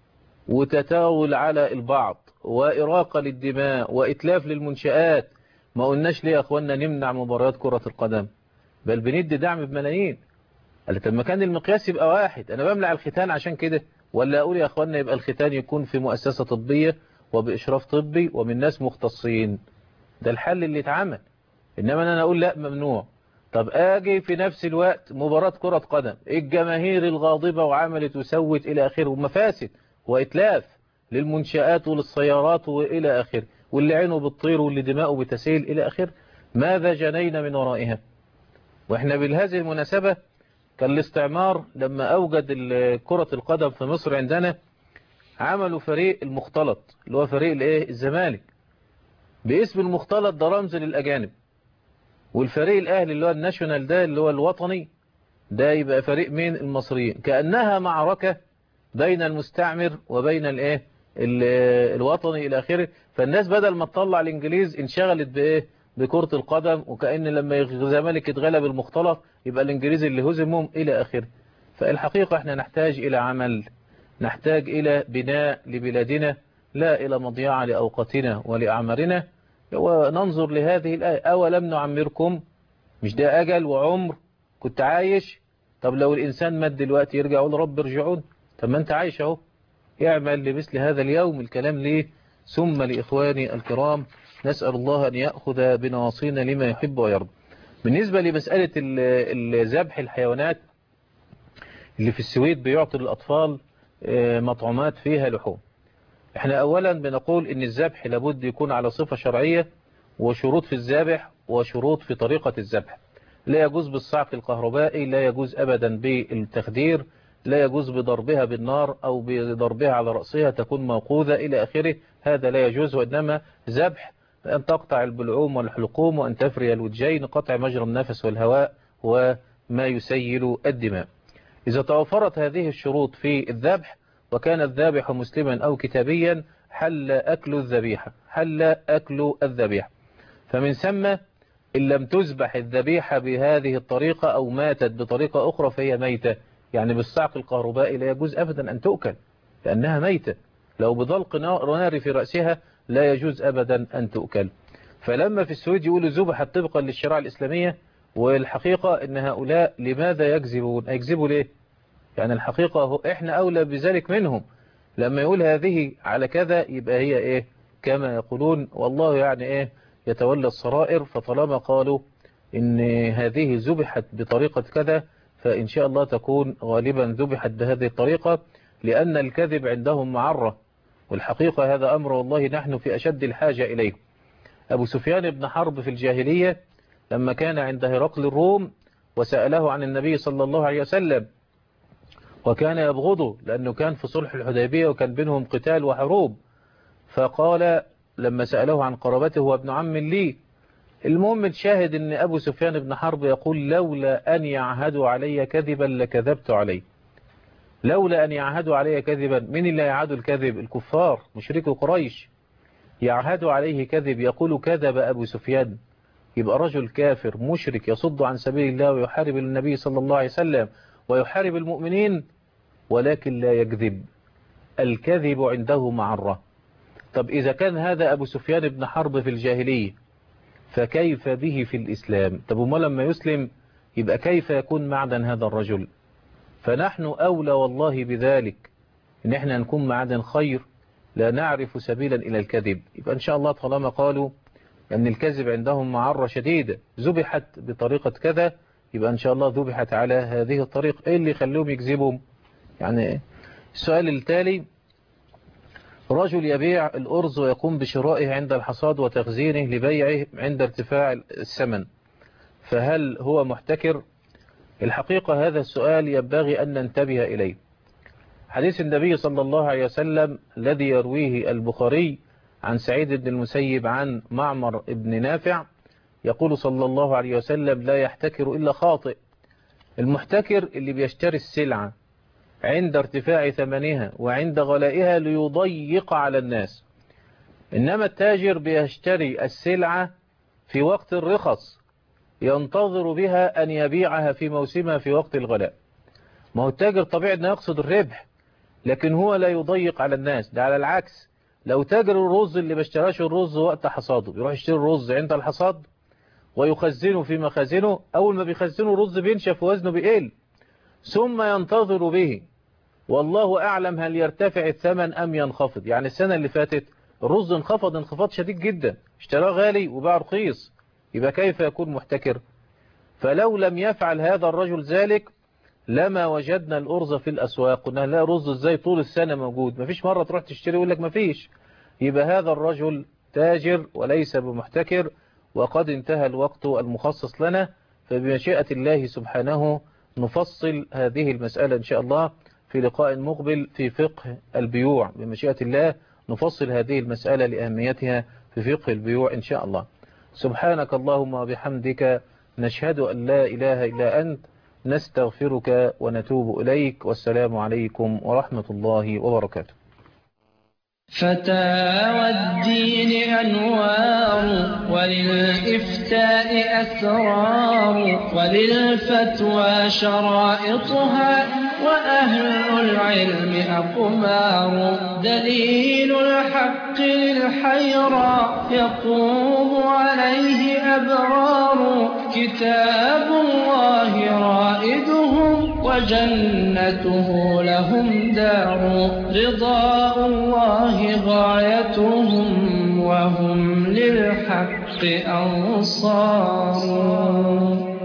وتتاول على البعض وإراقة للدماء وإتلاف للمنشآت ما قلناش ليه يا أخوانا نمنع مباريات كرة القدم بل بندي دعم بملايين قال طب ما كان المقياس يبقى واحد أنا بمنع الختان عشان كده ولا أقول يا أخوانا يبقى الختان يكون في مؤسسة طبية وبإشراف طبي ومن ناس مختصين ده الحل اللي اتعمل إنما أنا أقول لا ممنوع طب اجي في نفس الوقت مباراة كرة قدم الجماهير الغاضبة وعملت وسوت الى اخره ومفاسد واتلاف للمنشآت وللسيارات والى اخره واللي عينه بتطير واللي دماؤه بتسيل الى اخره ماذا جنينا من ورائها واحنا بهذه المناسبة كان الاستعمار لما اوجد كرة القدم في مصر عندنا عملوا فريق المختلط اللي هو فريق الايه الزمالك باسم المختلط ده رمز للاجانب والفريق الاهلي اللي هو الناشونال ده اللي هو الوطني ده يبقى فريق مين المصريين كأنها معركة بين المستعمر وبين الايه الوطني الى اخره فالناس بدل ما تطلع الانجليز انشغلت بايه بكرة القدم وكأن لما الزمالك اتغلب المختلط يبقى الانجليز اللي هزمهم الى اخره فالحقيقة احنا نحتاج الى عمل نحتاج الى بناء لبلادنا لا الى مضيعة لاوقاتنا ولاعمارنا وننظر لهذه الآية أولم نعمركم مش ده أجل وعمر كنت عايش طب لو الإنسان مات دلوقتي يرجع يقول رب ارجعون طب ما أنت عايش أهو اعمل لمثل هذا اليوم الكلام ليه ثم لإخواني الكرام نسأل الله أن يأخذ بنواصينا لما يحب ويرضى بالنسبة لمسألة ذبح الحيوانات اللي في السويد بيعطي للأطفال مطعومات فيها لحوم احنا اولا بنقول ان الذبح لابد يكون على صفة شرعية وشروط في الذبح وشروط في طريقة الذبح لا يجوز بالصعق الكهربائي لا يجوز ابدا بالتخدير لا يجوز بضربها بالنار او بضربها على رأسها تكون موقوذة الى اخره هذا لا يجوز وانما ذبح ان تقطع البلعوم والحلقوم وان تفري الوجين قطع مجرى النفس والهواء وما يسيل الدماء اذا توفرت هذه الشروط في الذبح وكان الذابح مسلما أو كتابيا حل أكل الذبيحة حل أكل الذبيحة فمن ثم إن لم تذبح الذبيحة بهذه الطريقة أو ماتت بطريقة أخرى فهي ميتة يعني بالصعق الكهربائي لا يجوز أبدا أن تؤكل لأنها ميتة لو بضلق نار في رأسها لا يجوز أبدا أن تؤكل فلما في السويد يقولوا ذبحت طبقا للشريعة الإسلامية والحقيقة أن هؤلاء لماذا يكذبون يكذبوا ليه يعني الحقيقة هو احنا اولى بذلك منهم لما يقول هذه على كذا يبقى هي ايه كما يقولون والله يعني ايه يتولى السرائر فطالما قالوا إن هذه ذبحت بطريقة كذا فإن شاء الله تكون غالبا ذبحت بهذه الطريقة لأن الكذب عندهم معرة والحقيقة هذا أمر والله نحن في أشد الحاجة إليه أبو سفيان بن حرب في الجاهلية لما كان عند هرقل الروم وسأله عن النبي صلى الله عليه وسلم وكان يبغضه لأنه كان في صلح الحديبية وكان بينهم قتال وحروب فقال لما سأله عن قرابته هو ابن عم لي المهم الشاهد ان أبو سفيان بن حرب يقول لولا أن يعهدوا علي كذبا لكذبت عليه لولا أن يعهدوا علي كذبا من اللي يعهدوا الكذب الكفار مشركوا قريش يعهدوا عليه كذب يقول كذب أبو سفيان يبقى رجل كافر مشرك يصد عن سبيل الله ويحارب النبي صلى الله عليه وسلم ويحارب المؤمنين ولكن لا يكذب الكذب عنده معرة طب إذا كان هذا أبو سفيان بن حرب في الجاهلية فكيف به في الإسلام طب وما لما يسلم يبقى كيف يكون معدن هذا الرجل فنحن أولى والله بذلك إن احنا نكون معدن خير لا نعرف سبيلا إلى الكذب يبقى إن شاء الله طالما قالوا أن الكذب عندهم معرة شديدة ذبحت بطريقة كذا يبقى إن شاء الله ذبحت على هذه الطريقة إيه اللي يخليهم يكذبوا يعني السؤال التالي رجل يبيع الأرز ويقوم بشرائه عند الحصاد وتخزينه لبيعه عند ارتفاع الثمن فهل هو محتكر الحقيقة هذا السؤال ينبغي أن ننتبه إليه حديث النبي صلى الله عليه وسلم الذي يرويه البخاري عن سعيد بن المسيب عن معمر بن نافع يقول صلى الله عليه وسلم لا يحتكر إلا خاطئ المحتكر اللي بيشتري السلعة عند ارتفاع ثمنها وعند غلائها ليضيق على الناس إنما التاجر بيشتري السلعة في وقت الرخص ينتظر بها أن يبيعها في موسمها في وقت الغلاء ما هو التاجر طبيعي أنه يقصد الربح لكن هو لا يضيق على الناس ده على العكس لو تاجر الرز اللي باشتراش الرز وقت حصاده يروح يشتري الرز عند الحصاد ويخزنه في مخازنه أول ما بيخزنه الرز بينشف ووزنه بيقل ثم ينتظر به والله أعلم هل يرتفع الثمن أم ينخفض يعني السنة اللي فاتت الرز انخفض انخفاض شديد جدا اشتراه غالي وباع رخيص يبقى كيف يكون محتكر فلو لم يفعل هذا الرجل ذلك لما وجدنا الأرز في الأسواق قلنا لا رز ازاي طول السنة موجود مفيش مرة تروح تشتري يقول لك مفيش يبقى هذا الرجل تاجر وليس بمحتكر وقد انتهى الوقت المخصص لنا فبمشيئة الله سبحانه نفصل هذه المسألة إن شاء الله في لقاء مقبل في فقه البيوع بمشيئة الله نفصل هذه المسألة لأهميتها في فقه البيوع إن شاء الله سبحانك اللهم وبحمدك نشهد أن لا إله إلا أنت نستغفرك ونتوب إليك والسلام عليكم ورحمة الله وبركاته فتاوى الدين أنوار وللإفتاء أسرار وللفتوى شرائطها وأهل العلم أقمار دليل الحق للحيرى يقوم عليه أبرار كتاب الله رائدهم وجنته لهم دار رضاء الله غايتهم وهم للحق أنصار